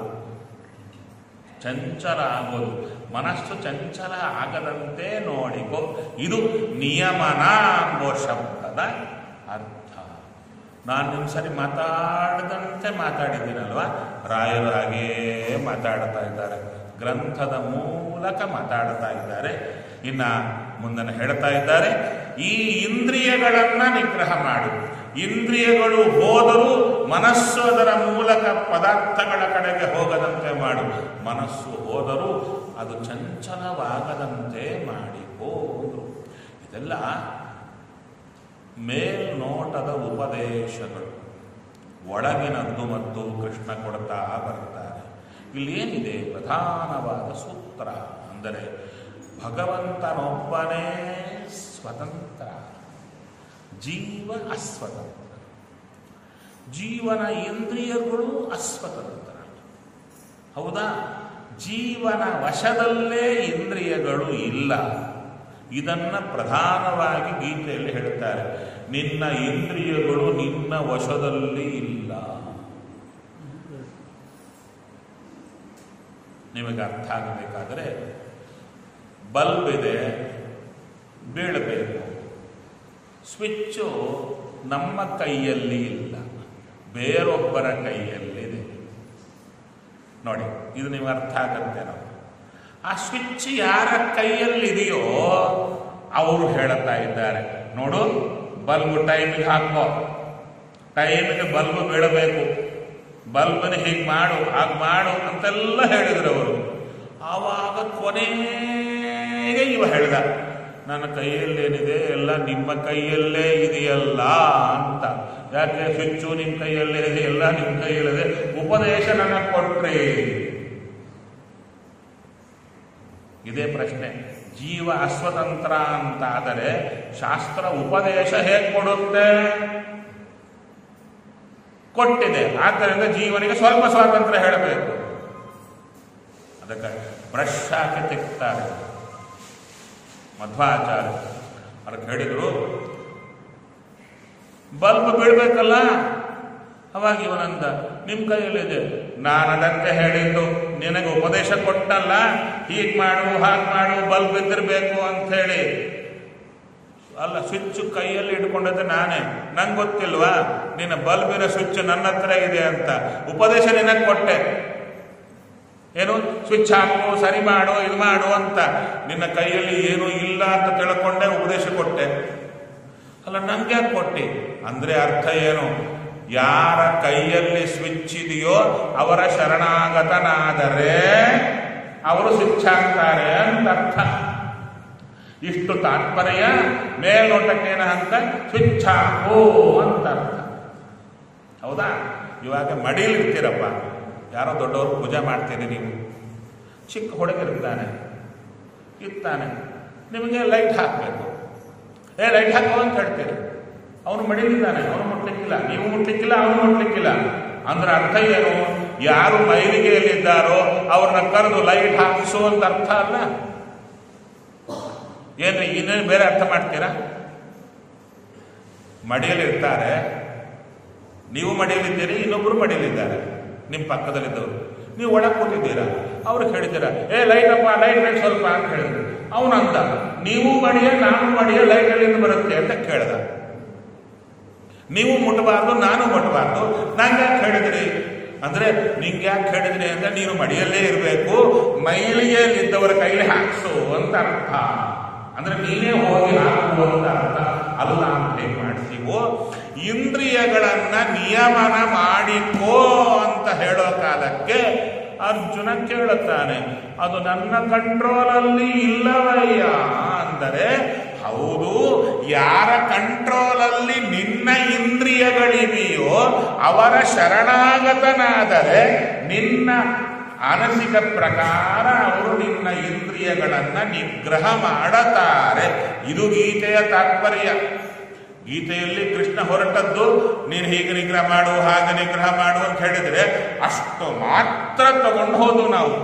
ಚಂಚಲ ಆಗೋದು ಮನಸ್ಸು ಚಂಚಲ ಆಗದಂತೆ ನೋಡಿಕೋ ಇದು ನಿಯಮನ ಎಂಬೋ ಶಬ್ದದ ಅರ್ಥ ನಾನು ನಿಮ್ಮ ಸರಿ ಮಾತಾಡದಂತೆ ಮಾತಾಡಿದ್ದೀನಲ್ವಾ ರಾಯರು ಹಾಗೇ ಮಾತಾಡ್ತಾ ಇದ್ದಾರೆ ಗ್ರಂಥದ ಮೂಲಕ ಮಾತಾಡ್ತಾ ಇದ್ದಾರೆ ಇನ್ನ ಮುಂದನ್ನು ಹೇಳ್ತಾ ಇದ್ದಾರೆ ಈ ಇಂದ್ರಿಯಗಳನ್ನ ನಿಗ್ರಹ ಮಾಡು ಇಂದ್ರಿಯಗಳು ಹೋದರೂ ಮನಸ್ಸು ಅದರ ಮೂಲಕ ಪದಾರ್ಥಗಳ ಕಡೆಗೆ ಹೋಗದಂತೆ ಮಾಡು ಮನಸ್ಸು ಹೋದರೂ ಅದು ಚಂಚಲವಾಗದಂತೆ ಮಾಡಿಕೋ ಅಂದ್ರು. ಇದೆಲ್ಲ ಮೇಲ್ನೋಟದ ಉಪದೇಶಗಳು ಒಳಗಿನದ್ದು ಮತ್ತು ಕೃಷ್ಣ ಕೊಡ್ತಾ ಬರ್ತಾರೆ ಇಲ್ಲೇನಿದೆ ಪ್ರಧಾನವಾದ ಸೂತ್ರ ಅಂದರೆ ಭಗವಂತನೊಬ್ಬನೇ ಸ್ವತಂತ್ರ ಜೀವ ಅಸ್ವತಂತ್ರ ಜೀವನ ಇಂದ್ರಿಯಗಳು ಅಸ್ವತಂತ್ರ ಹೌದಾ ಜೀವನ ವಶದಲ್ಲೇ ಇಂದ್ರಿಯಗಳು ಇಲ್ಲ ಇದನ್ನ ಪ್ರಧಾನವಾಗಿ ಗೀತೆಯಲ್ಲಿ ಹೇಳ್ತಾರೆ ನಿನ್ನ ಇಂದ್ರಿಯಗಳು ನಿನ್ನ ವಶದಲ್ಲಿ ಇಲ್ಲ ನಿಮಗೆ ಅರ್ಥ ಆಗಬೇಕಾದರೆ ಬಲ್ಬ್ ಇದೆ ಬೀಳಬೇಕು ಸ್ವಿಚ್ಚು ನಮ್ಮ ಕೈಯಲ್ಲಿ ಇಲ್ಲ ಬೇರೊಬ್ಬರ ಕೈಯಲ್ಲಿದೆ ನೋಡಿ ಇದು ನಿಮಗೆ ಅರ್ಥ ಆಗತ್ತೆ ನಾವು ಆ ಸ್ವಿಚ್ ಯಾರ ಕೈಯಲ್ಲಿದೆಯೋ ಅವರು ಹೇಳುತ್ತಾ ಇದ್ದಾರೆ ನೋಡು ಬಲ್ಬ್ ಟೈಮಿಗೆ ಹಾಕೋ ಟೈಮಿಗೆ ಬಲ್ಬ್ ಬೀಳಬೇಕು ಬಲ್ಬನ ಹೀಗೆ ಮಾಡು ಹಾಗೆ ಮಾಡು ಅಂತೆಲ್ಲ ಹೇಳಿದ್ರು ಅವರು ಆವಾಗ ಕೊನೆಗೆ ಇವ ಹೇಳ್ದ ನನ್ನ ಕೈಯಲ್ಲೇನಿದೆ ಎಲ್ಲ ನಿಮ್ಮ ಕೈಯಲ್ಲೇ ಇದೆಯಲ್ಲ ಅಂತ ಯಾಕೆ ಸ್ವಿಚ್ಚು ನಿಮ್ಮ ಕೈಯಲ್ಲೇ ಇದೆ ಎಲ್ಲ ನಿಮ್ಮ ಕೈಯಲ್ಲಿದೆ ಉಪದೇಶ ನನಗೆ ಕೊಟ್ರಿ ಇದೇ ಪ್ರಶ್ನೆ ಜೀವ ಅಸ್ವತಂತ್ರ ಅಂತಾದರೆ ಶಾಸ್ತ್ರ ಉಪದೇಶ ಹೇಗೆ ಕೊಡುತ್ತೆ ಕೊಟ್ಟಿದೆ ಆದ್ದರಿಂದ ಜೀವನಿಗೆ ಸ್ವಲ್ಪ ಸ್ವಾತಂತ್ರ್ಯ ಹೇಳಬೇಕು ಅದಕ್ಕೆ ಬ್ರಷ್ ಹಾಕಿ ತೆಗ್ತಾರೆ ಮಧ್ವಾಚಾರ್ಯ ಅದಕ್ಕೆ ಹೇಳಿದ್ರು ಬಲ್ಬ್ ಬೀಳ್ಬೇಕಲ್ಲ ಅವಾಗ ಇವನಂದ ನಿಮ್ಮ ಕೈಯಲ್ಲಿದೆ ನಾನು ಅದಕ್ಕೆ ಹೇಳಿದ್ದು ನಿನಗೆ ಉಪದೇಶ ಕೊಟ್ಟಲ್ಲ ಹೀಗೆ ಮಾಡು ಹಾಗೆ ಮಾಡು ಬಲ್ಬ್ ಇದ್ದಿರ್ಬೇಕು ಅಂತ ಹೇಳಿ ಅಲ್ಲ ಸ್ವಿಚ್ ಕೈಯಲ್ಲಿ ಇಟ್ಕೊಂಡದ್ದು ನಾನೇ ನಂಗೆ ಗೊತ್ತಿಲ್ವಾ ನಿನ್ನ ಬಲ್ಬಿನ ಸ್ವಿಚ್ ನನ್ನ ಹತ್ರ ಇದೆ ಅಂತ ಉಪದೇಶ ನಿನಗೆ ಕೊಟ್ಟೆ ಏನು ಸ್ವಿಚ್ ಹಾಕು ಸರಿ ಮಾಡು ಇದು ಮಾಡು ಅಂತ ನಿನ್ನ ಕೈಯಲ್ಲಿ ಏನೂ ಇಲ್ಲ ಅಂತ ತಿಳ್ಕೊಂಡೆ ಉಪದೇಶ ಕೊಟ್ಟೆ ಅಲ್ಲ ನಂಗೆ ಯಾಕೆ ಕೊಟ್ಟಿ ಅಂದ್ರೆ ಅರ್ಥ ಏನು ಯಾರ ಕೈಯಲ್ಲಿ ಸ್ವಿಚ್ ಇದೆಯೋ ಅವರ ಶರಣಾಗತನಾದರೆ ಅವರು ಸ್ವಿಚ್ ಹಾಕ್ತಾರೆ ಅಂತ ಅರ್ಥ ಇಷ್ಟು ತಾತ್ಪರ್ಯ ಮೇಲ್ನೋಟಕ್ಕೇನ ಅಂತ ಸ್ವಿಚ್ ಹಾಕು ಅಂತ ಅರ್ಥ ಹೌದಾ ಇವಾಗ ಮಡಿಯಲ್ಲಿ ಇರ್ತೀರಪ್ಪ ಯಾರೋ ದೊಡ್ಡವರು ಪೂಜೆ ಮಾಡ್ತೀರಿ ನೀವು ಚಿಕ್ಕ ಹುಡುಗಿರ್ತಾನೆ ಇರ್ತಾನೆ ನಿಮಗೆ ಲೈಟ್ ಹಾಕಬೇಕು ಏ ಲೈಟ್ ಹಾಕೋ ಅಂತ ಹೇಳ್ತೀರಿ ಅವನು ಮಡಿಲಿದ್ದಾನೆ ಅವನು ಮುಟ್ಲಿಕ್ಕಿಲ್ಲ ನೀವು ಮುಟ್ಲಿಕ್ಕಿಲ್ಲ ಅವನು ಮುಟ್ಲಿಕ್ಕಿಲ್ಲ ಅಂದ್ರೆ ಅರ್ಥ ಏನು ಯಾರು ಮೈಲಿಗೆಯಲ್ಲಿದ್ದಾರೋ ಅವ್ರನ್ನ ಕರೆದು ಲೈಟ್ ಹಾಕಿಸು ಅಂತ ಅರ್ಥ ಅಲ್ಲ ಏನ್ರಿ ಇನ್ನೇನು ಬೇರೆ ಅರ್ಥ ಮಾಡ್ತೀರಾ ಮಡಿಯಲ್ಲಿರ್ತಾರೆ ನೀವು ಮಡಿಯಲ್ಲಿದ್ದೀರಿ ಇನ್ನೊಬ್ರು ಮಡಿಯಲ್ಲಿದ್ದಾರೆ ನಿಮ್ಮ ಪಕ್ಕದಲ್ಲಿದ್ದವರು ನೀವು ಒಳಗೆ ಕೂತಿದ್ದೀರಾ ಅವ್ರಿಗೆ ಹೇಳಿದ್ದೀರಾ ಏ ಲೈಟ್ ಅಪ್ಪ ಲೈಟ್ ಲೈಟ್ ಸ್ವಲ್ಪ ಅಂತ ಹೇಳಿದ್ರು ಅವನಂದ ನೀವು ಮಡಿಯ ನಾನು ಮಡಿಯ ಲೈಟ್ ಎಲ್ಲಿಂದ ಬರುತ್ತೆ ಅಂತ ಕೇಳ್ದ ನೀವು ಮುಟ್ಟಬಾರ್ದು ನಾನು ಮುಟ್ಟಬಾರ್ದು ನಂಗೆ ಯಾಕೆ ಹೇಳಿದ್ರಿ ಅಂದ್ರೆ ನಿಂಗೆ ಯಾಕೆ ಹೇಳಿದ್ರಿ ಅಂದ್ರೆ ನೀನು ಮಡಿಯಲ್ಲೇ ಇರಬೇಕು ಮೈಲಿಗೆಯಲ್ಲಿದ್ದವರ ಕೈಲಿ ಹಾಕ್ಸು ಅಂತ ಅರ್ಥ ಅಂದ್ರೆ ನೀನೇ ಹೋಗಿ ಹಾಕು ಅಂತ ಅರ್ಥ ಅಲ್ಲ ಅಂತ ಹೇಗೆ ಮಾಡ್ತೀವೋ ಇಂದ್ರಿಯಗಳನ್ನ ನಿಯಮನ ಮಾಡಿಕೋ ಅಂತ ಹೇಳೋ ಕಾಲಕ್ಕೆ ಅರ್ಜುನ ಕೇಳುತ್ತಾನೆ ಅದು ನನ್ನ ಕಂಟ್ರೋಲಲ್ಲಿ ಇಲ್ಲವಯ್ಯ ಅಂದರೆ ಹೌದು ಯಾರ ಕಂಟ್ರೋಲಲ್ಲಿ ನಿನ್ನ ಇಂದ್ರಿಯಗಳಿವೆಯೋ ಅವರ ಶರಣಾಗತನಾದರೆ ನಿನ್ನ ಮಾನಸಿಕ ಪ್ರಕಾರ ಅವರು ನಿನ್ನ ಇಂದ್ರಿಯಗಳನ್ನ ನಿಗ್ರಹ ಮಾಡತಾರೆ ಇದು ಗೀತೆಯ ತಾತ್ಪರ್ಯ ಗೀತೆಯಲ್ಲಿ ಕೃಷ್ಣ ಹೊರಟದ್ದು ನೀನು ಹೀಗೆ ನಿಗ್ರಹ ಮಾಡು ಹಾಗೆ ನಿಗ್ರಹ ಮಾಡು ಅಂತ ಹೇಳಿದ್ರೆ ಅಷ್ಟು ಮಾತ್ರ ತಗೊಂಡು ಹೋದು ನಾವು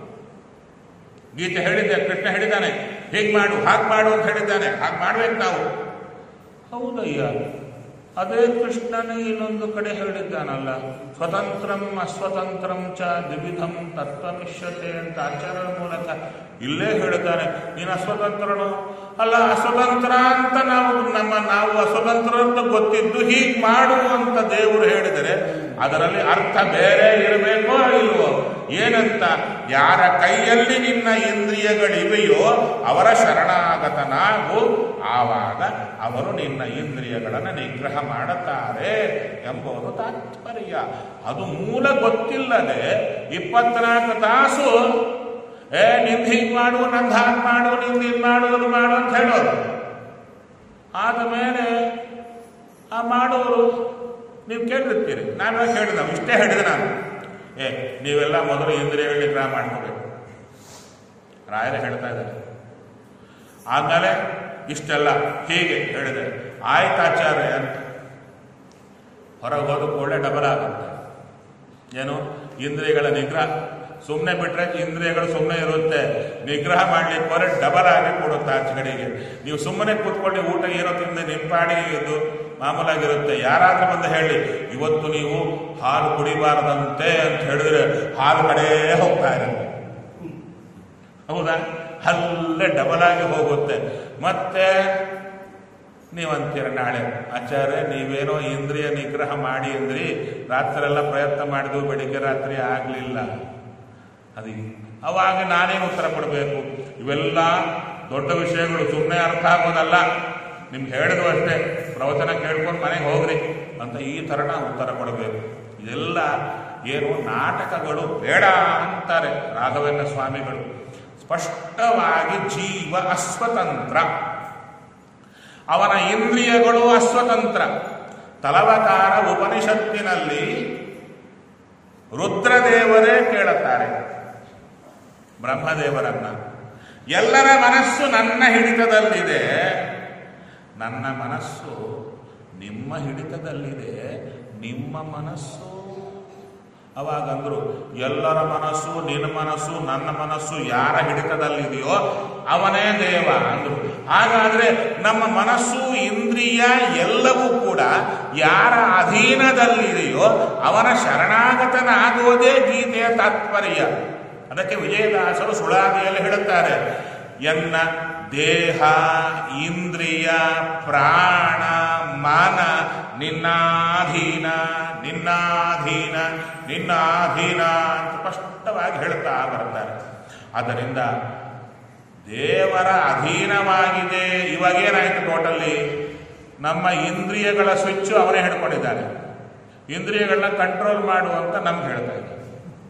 ಗೀತೆ ಹೇಳಿದ್ದೆ ಕೃಷ್ಣ ಹೇಳಿದ್ದಾನೆ ಹೀಗೆ ಮಾಡು ಹಾಗೆ ಮಾಡು ಅಂತ ಹೇಳಿದ್ದಾನೆ ಹಾಗೆ ಮಾಡ್ಬೇಕು ನಾವು ಹೌದಯ್ಯ ಅದೇ ಕೃಷ್ಣನೇ ಇನ್ನೊಂದು ಕಡೆ ಹೇಳಿದ್ದಾನಲ್ಲ ಸ್ವತಂತ್ರಂ ಅಸ್ವತಂತ್ರಂ ಚ ದ್ವಿವಿಧಂ ತತ್ವಮಿಶ್ಯತೆ ಅಂತ ಆಚಾರ್ಯರ ಮೂಲಕ ಇಲ್ಲೇ ಹೇಳಿದ್ದಾನೆ ನೀನು ಅಸ್ವತಂತ್ರನು ಅಲ್ಲ ಅಸ್ವತಂತ್ರ ಅಂತ ನಾವು ನಮ್ಮ ನಾವು ಅಸ್ವತಂತ್ರ ಅಂತ ಗೊತ್ತಿದ್ದು ಹೀಗೆ ಮಾಡು ಅಂತ ದೇವರು ಹೇಳಿದರೆ ಅದರಲ್ಲಿ ಅರ್ಥ ಬೇರೆ ಇರಬೇಕೋ ಇಲ್ವೋ ಏನಂತ ಯಾರ ಕೈಯಲ್ಲಿ ನಿನ್ನ ಇಂದ್ರಿಯಗಳಿವೆಯೋ ಅವರ ಶರಣಾಗತನಾಗು ಆವಾಗ ಅವರು ನಿನ್ನ ಇಂದ್ರಿಯಗಳನ್ನು ನಿಗ್ರಹ ಮಾಡುತ್ತಾರೆ ಎಂಬುದು ತಾತ್ಪರ್ಯ ಅದು ಮೂಲ ಗೊತ್ತಿಲ್ಲದೆ ಇಪ್ಪತ್ನಾಲ್ಕು ತಾಸು ಏ ನಿಂದು ಹೀಗೆ ಮಾಡು ನಂದು ಹಾಗೆ ಮಾಡು ನಿಂದು ಇದು ಮಾಡು ಅದು ಮಾಡು ಅಂತ ಹೇಳೋರು ಆದ ಮೇಲೆ ಆ ಮಾಡೋರು ನೀವು ಕೇಳಿರ್ತೀರಿ ನಾನು ಹೇಳಿದ ಇಷ್ಟೇ ಹೇಳಿದೆ ನಾನು ಏ ನೀವೆಲ್ಲ ಮೊದಲು ಇಂದ್ರಿಯಗಳ ನಿಗ್ರಹ ಮಾಡ್ಕೋಬೇಕು ರಾಯರೇ ಹೇಳ್ತಾ ಇದ್ದಾರೆ ಆಮೇಲೆ ಇಷ್ಟೆಲ್ಲ ಹೀಗೆ ಹೇಳಿದೆ ಆಯ್ತಾಚಾರ್ಯ ಅಂತ ಹೊರಗೆ ಹೋದ ಕೂಡಲೇ ಡಬಲ್ ಆಗುತ್ತೆ ಏನು ಇಂದ್ರಿಯಗಳ ನಿಗ್ರಹ ಸುಮ್ಮನೆ ಬಿಟ್ರೆ ಇಂದ್ರಿಯಗಳು ಸುಮ್ಮನೆ ಇರುತ್ತೆ ನಿಗ್ರಹ ಮಾಡ್ಲಿಕ್ಕೆ ಹೊರ ಡಬಲ್ ಆಗಿ ಕೊಡುತ್ತೆ ಆಚೆಗಡೆಗೆ ನೀವು ಸುಮ್ಮನೆ ಕೂತ್ಕೊಂಡು ಊಟ ಏನೋ ತಿಂದು ನಿಂಪಾಡಿ ಇದು ಮಾಮೂಲಾಗಿರುತ್ತೆ ಯಾರಾದ್ರೂ ಬಂದು ಹೇಳಿ ಇವತ್ತು ನೀವು ಹಾಲು ಕುಡಿಬಾರದಂತೆ ಅಂತ ಹೇಳಿದ್ರೆ ಹಾಲು ಕಡೆ ಹೋಗ್ತಾ ಇರುತ್ತೆ ಹೌದಾ ಅಲ್ಲೇ ಡಬಲ್ ಆಗಿ ಹೋಗುತ್ತೆ ಮತ್ತೆ ನೀವಂತೀರ ನಾಳೆ ಆಚಾರ್ಯ ನೀವೇನೋ ಇಂದ್ರಿಯ ನಿಗ್ರಹ ಮಾಡಿ ಅಂದ್ರಿ ರಾತ್ರೆಲ್ಲ ಪ್ರಯತ್ನ ಮಾಡಿದ್ವು ಬೆಳಿಗ್ಗೆ ರಾತ್ರಿ ಆಗಲಿಲ್ಲ ಅದು ಅವಾಗ ನಾನೇನು ಉತ್ತರ ಕೊಡಬೇಕು ಇವೆಲ್ಲ ದೊಡ್ಡ ವಿಷಯಗಳು ಸುಮ್ಮನೆ ಅರ್ಥ ಆಗೋದಲ್ಲ ನಿಮ್ಗೆ ಹೇಳಿದ್ರು ಅಷ್ಟೇ ಪ್ರವಚನ ಕೇಳ್ಕೊಂಡು ಮನೆಗೆ ಹೋಗ್ರಿ ಅಂತ ಈ ಥರ ನಾವು ಉತ್ತರ ಕೊಡಬೇಕು ಇದೆಲ್ಲ ಏನು ನಾಟಕಗಳು ಬೇಡ ಅಂತಾರೆ ರಾಘವೇಂದ್ರ ಸ್ವಾಮಿಗಳು ಸ್ಪಷ್ಟವಾಗಿ ಜೀವ ಅಸ್ವತಂತ್ರ ಅವನ ಇಂದ್ರಿಯಗಳು ಅಸ್ವತಂತ್ರ ತಲವಕಾರ ಉಪನಿಷತ್ತಿನಲ್ಲಿ ರುದ್ರದೇವರೇ ಕೇಳುತ್ತಾರೆ ಬ್ರಹ್ಮದೇವರನ್ನ ಎಲ್ಲರ ಮನಸ್ಸು ನನ್ನ ಹಿಡಿತದಲ್ಲಿದೆ ನನ್ನ ಮನಸ್ಸು ನಿಮ್ಮ ಹಿಡಿತದಲ್ಲಿದೆ ನಿಮ್ಮ ಮನಸ್ಸು ಅವಾಗಂದ್ರು ಎಲ್ಲರ ಮನಸ್ಸು ನಿನ್ನ ಮನಸ್ಸು ನನ್ನ ಮನಸ್ಸು ಯಾರ ಹಿಡಿತದಲ್ಲಿದೆಯೋ ಅವನೇ ದೇವ ಅಂದ್ರು ಹಾಗಾದ್ರೆ ನಮ್ಮ ಮನಸ್ಸು ಇಂದ್ರಿಯ ಎಲ್ಲವೂ ಕೂಡ ಯಾರ ಅಧೀನದಲ್ಲಿದೆಯೋ ಅವನ ಶರಣಾಗತನಾಗುವುದೇ ಗೀತೆಯ ತಾತ್ಪರ್ಯ ಅದಕ್ಕೆ ವಿಜಯದಾಸರು ಸುಳಾದಿಯಲ್ಲಿ ಹೇಳುತ್ತಾರೆ ಎನ್ನ ದೇಹ ಇಂದ್ರಿಯ ಪ್ರಾಣ ಮನ ನಿನ್ನಾಧೀನ ನಿನ್ನಾಧೀನ ನಿನ್ನಾಧೀನ ಅಂತ ಸ್ಪಷ್ಟವಾಗಿ ಹೇಳ್ತಾ ಬರ್ತಾರೆ ಆದ್ದರಿಂದ ದೇವರ ಅಧೀನವಾಗಿದೆ ಇವಾಗೇನಾಯಿತು ಟೋಟಲ್ಲಿ ನಮ್ಮ ಇಂದ್ರಿಯಗಳ ಸ್ವಿಚ್ಚು ಅವನೇ ಹಿಡ್ಕೊಂಡಿದ್ದಾನೆ ಇಂದ್ರಿಯಗಳನ್ನ ಕಂಟ್ರೋಲ್ ಮಾಡುವಂತ ನಮ್ಗೆ ಹೇಳ್ತಾ ಇದ್ದಾರೆ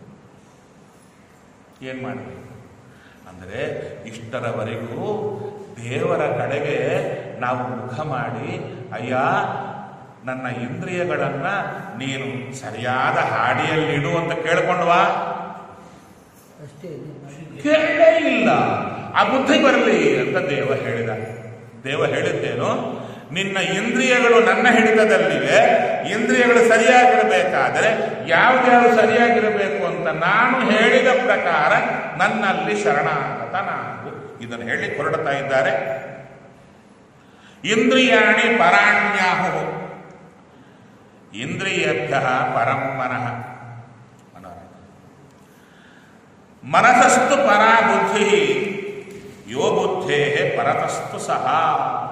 ಏನು ಮಾಡಬೇಕು ಅಂದರೆ ಇಷ್ಟರವರೆಗೂ ದೇವರ ಕಡೆಗೆ ನಾವು ಮುಖ ಮಾಡಿ ಅಯ್ಯ ನನ್ನ ಇಂದ್ರಿಯಗಳನ್ನ ನೀನು ಸರಿಯಾದ ಹಾಡಿಯಲ್ಲಿಡು ಅಂತ ಕೇಳ್ಕೊಂಡ್ವಾ ಅಷ್ಟೇ ಕೇಳಲೇ ಇಲ್ಲ ಆ ಬುದ್ಧಿ ಬರಲಿ ಅಂತ ದೇವ ಹೇಳಿದ ದೇವ ಹೇಳಿದ್ದೇನು ನಿನ್ನ ಇಂದ್ರಿಯಗಳು ನನ್ನ ಹಿಡಿತದಲ್ಲಿವೆ ಇಂದ್ರಿಯಗಳು ಸರಿಯಾಗಿರಬೇಕಾದರೆ ಯಾವ್ದ್ಯಾವ್ದು ಸರಿಯಾಗಿರಬೇಕು ಅಂತ ನಾನು ಹೇಳಿದ ಪ್ರಕಾರ ನನ್ನಲ್ಲಿ ಶರಣಾಗತ ನಾನು ಇದನ್ನು ಹೇಳಿ ಹೊರಡ್ತಾ ಇದ್ದಾರೆ ಇಂದ್ರಿಯಾಣಿ ಪರಾಣ್ಯಾಹು ಇಂದ್ರಿಯಭ್ಯ ಪರಂ ಮನಃ ಮನೋರಮ. ಮನಸಸ್ತು ಪರಾ ಬುದ್ಧಿ ಯೋ ಬುದ್ಧೇ ಪರತಸ್ತು ಸಹ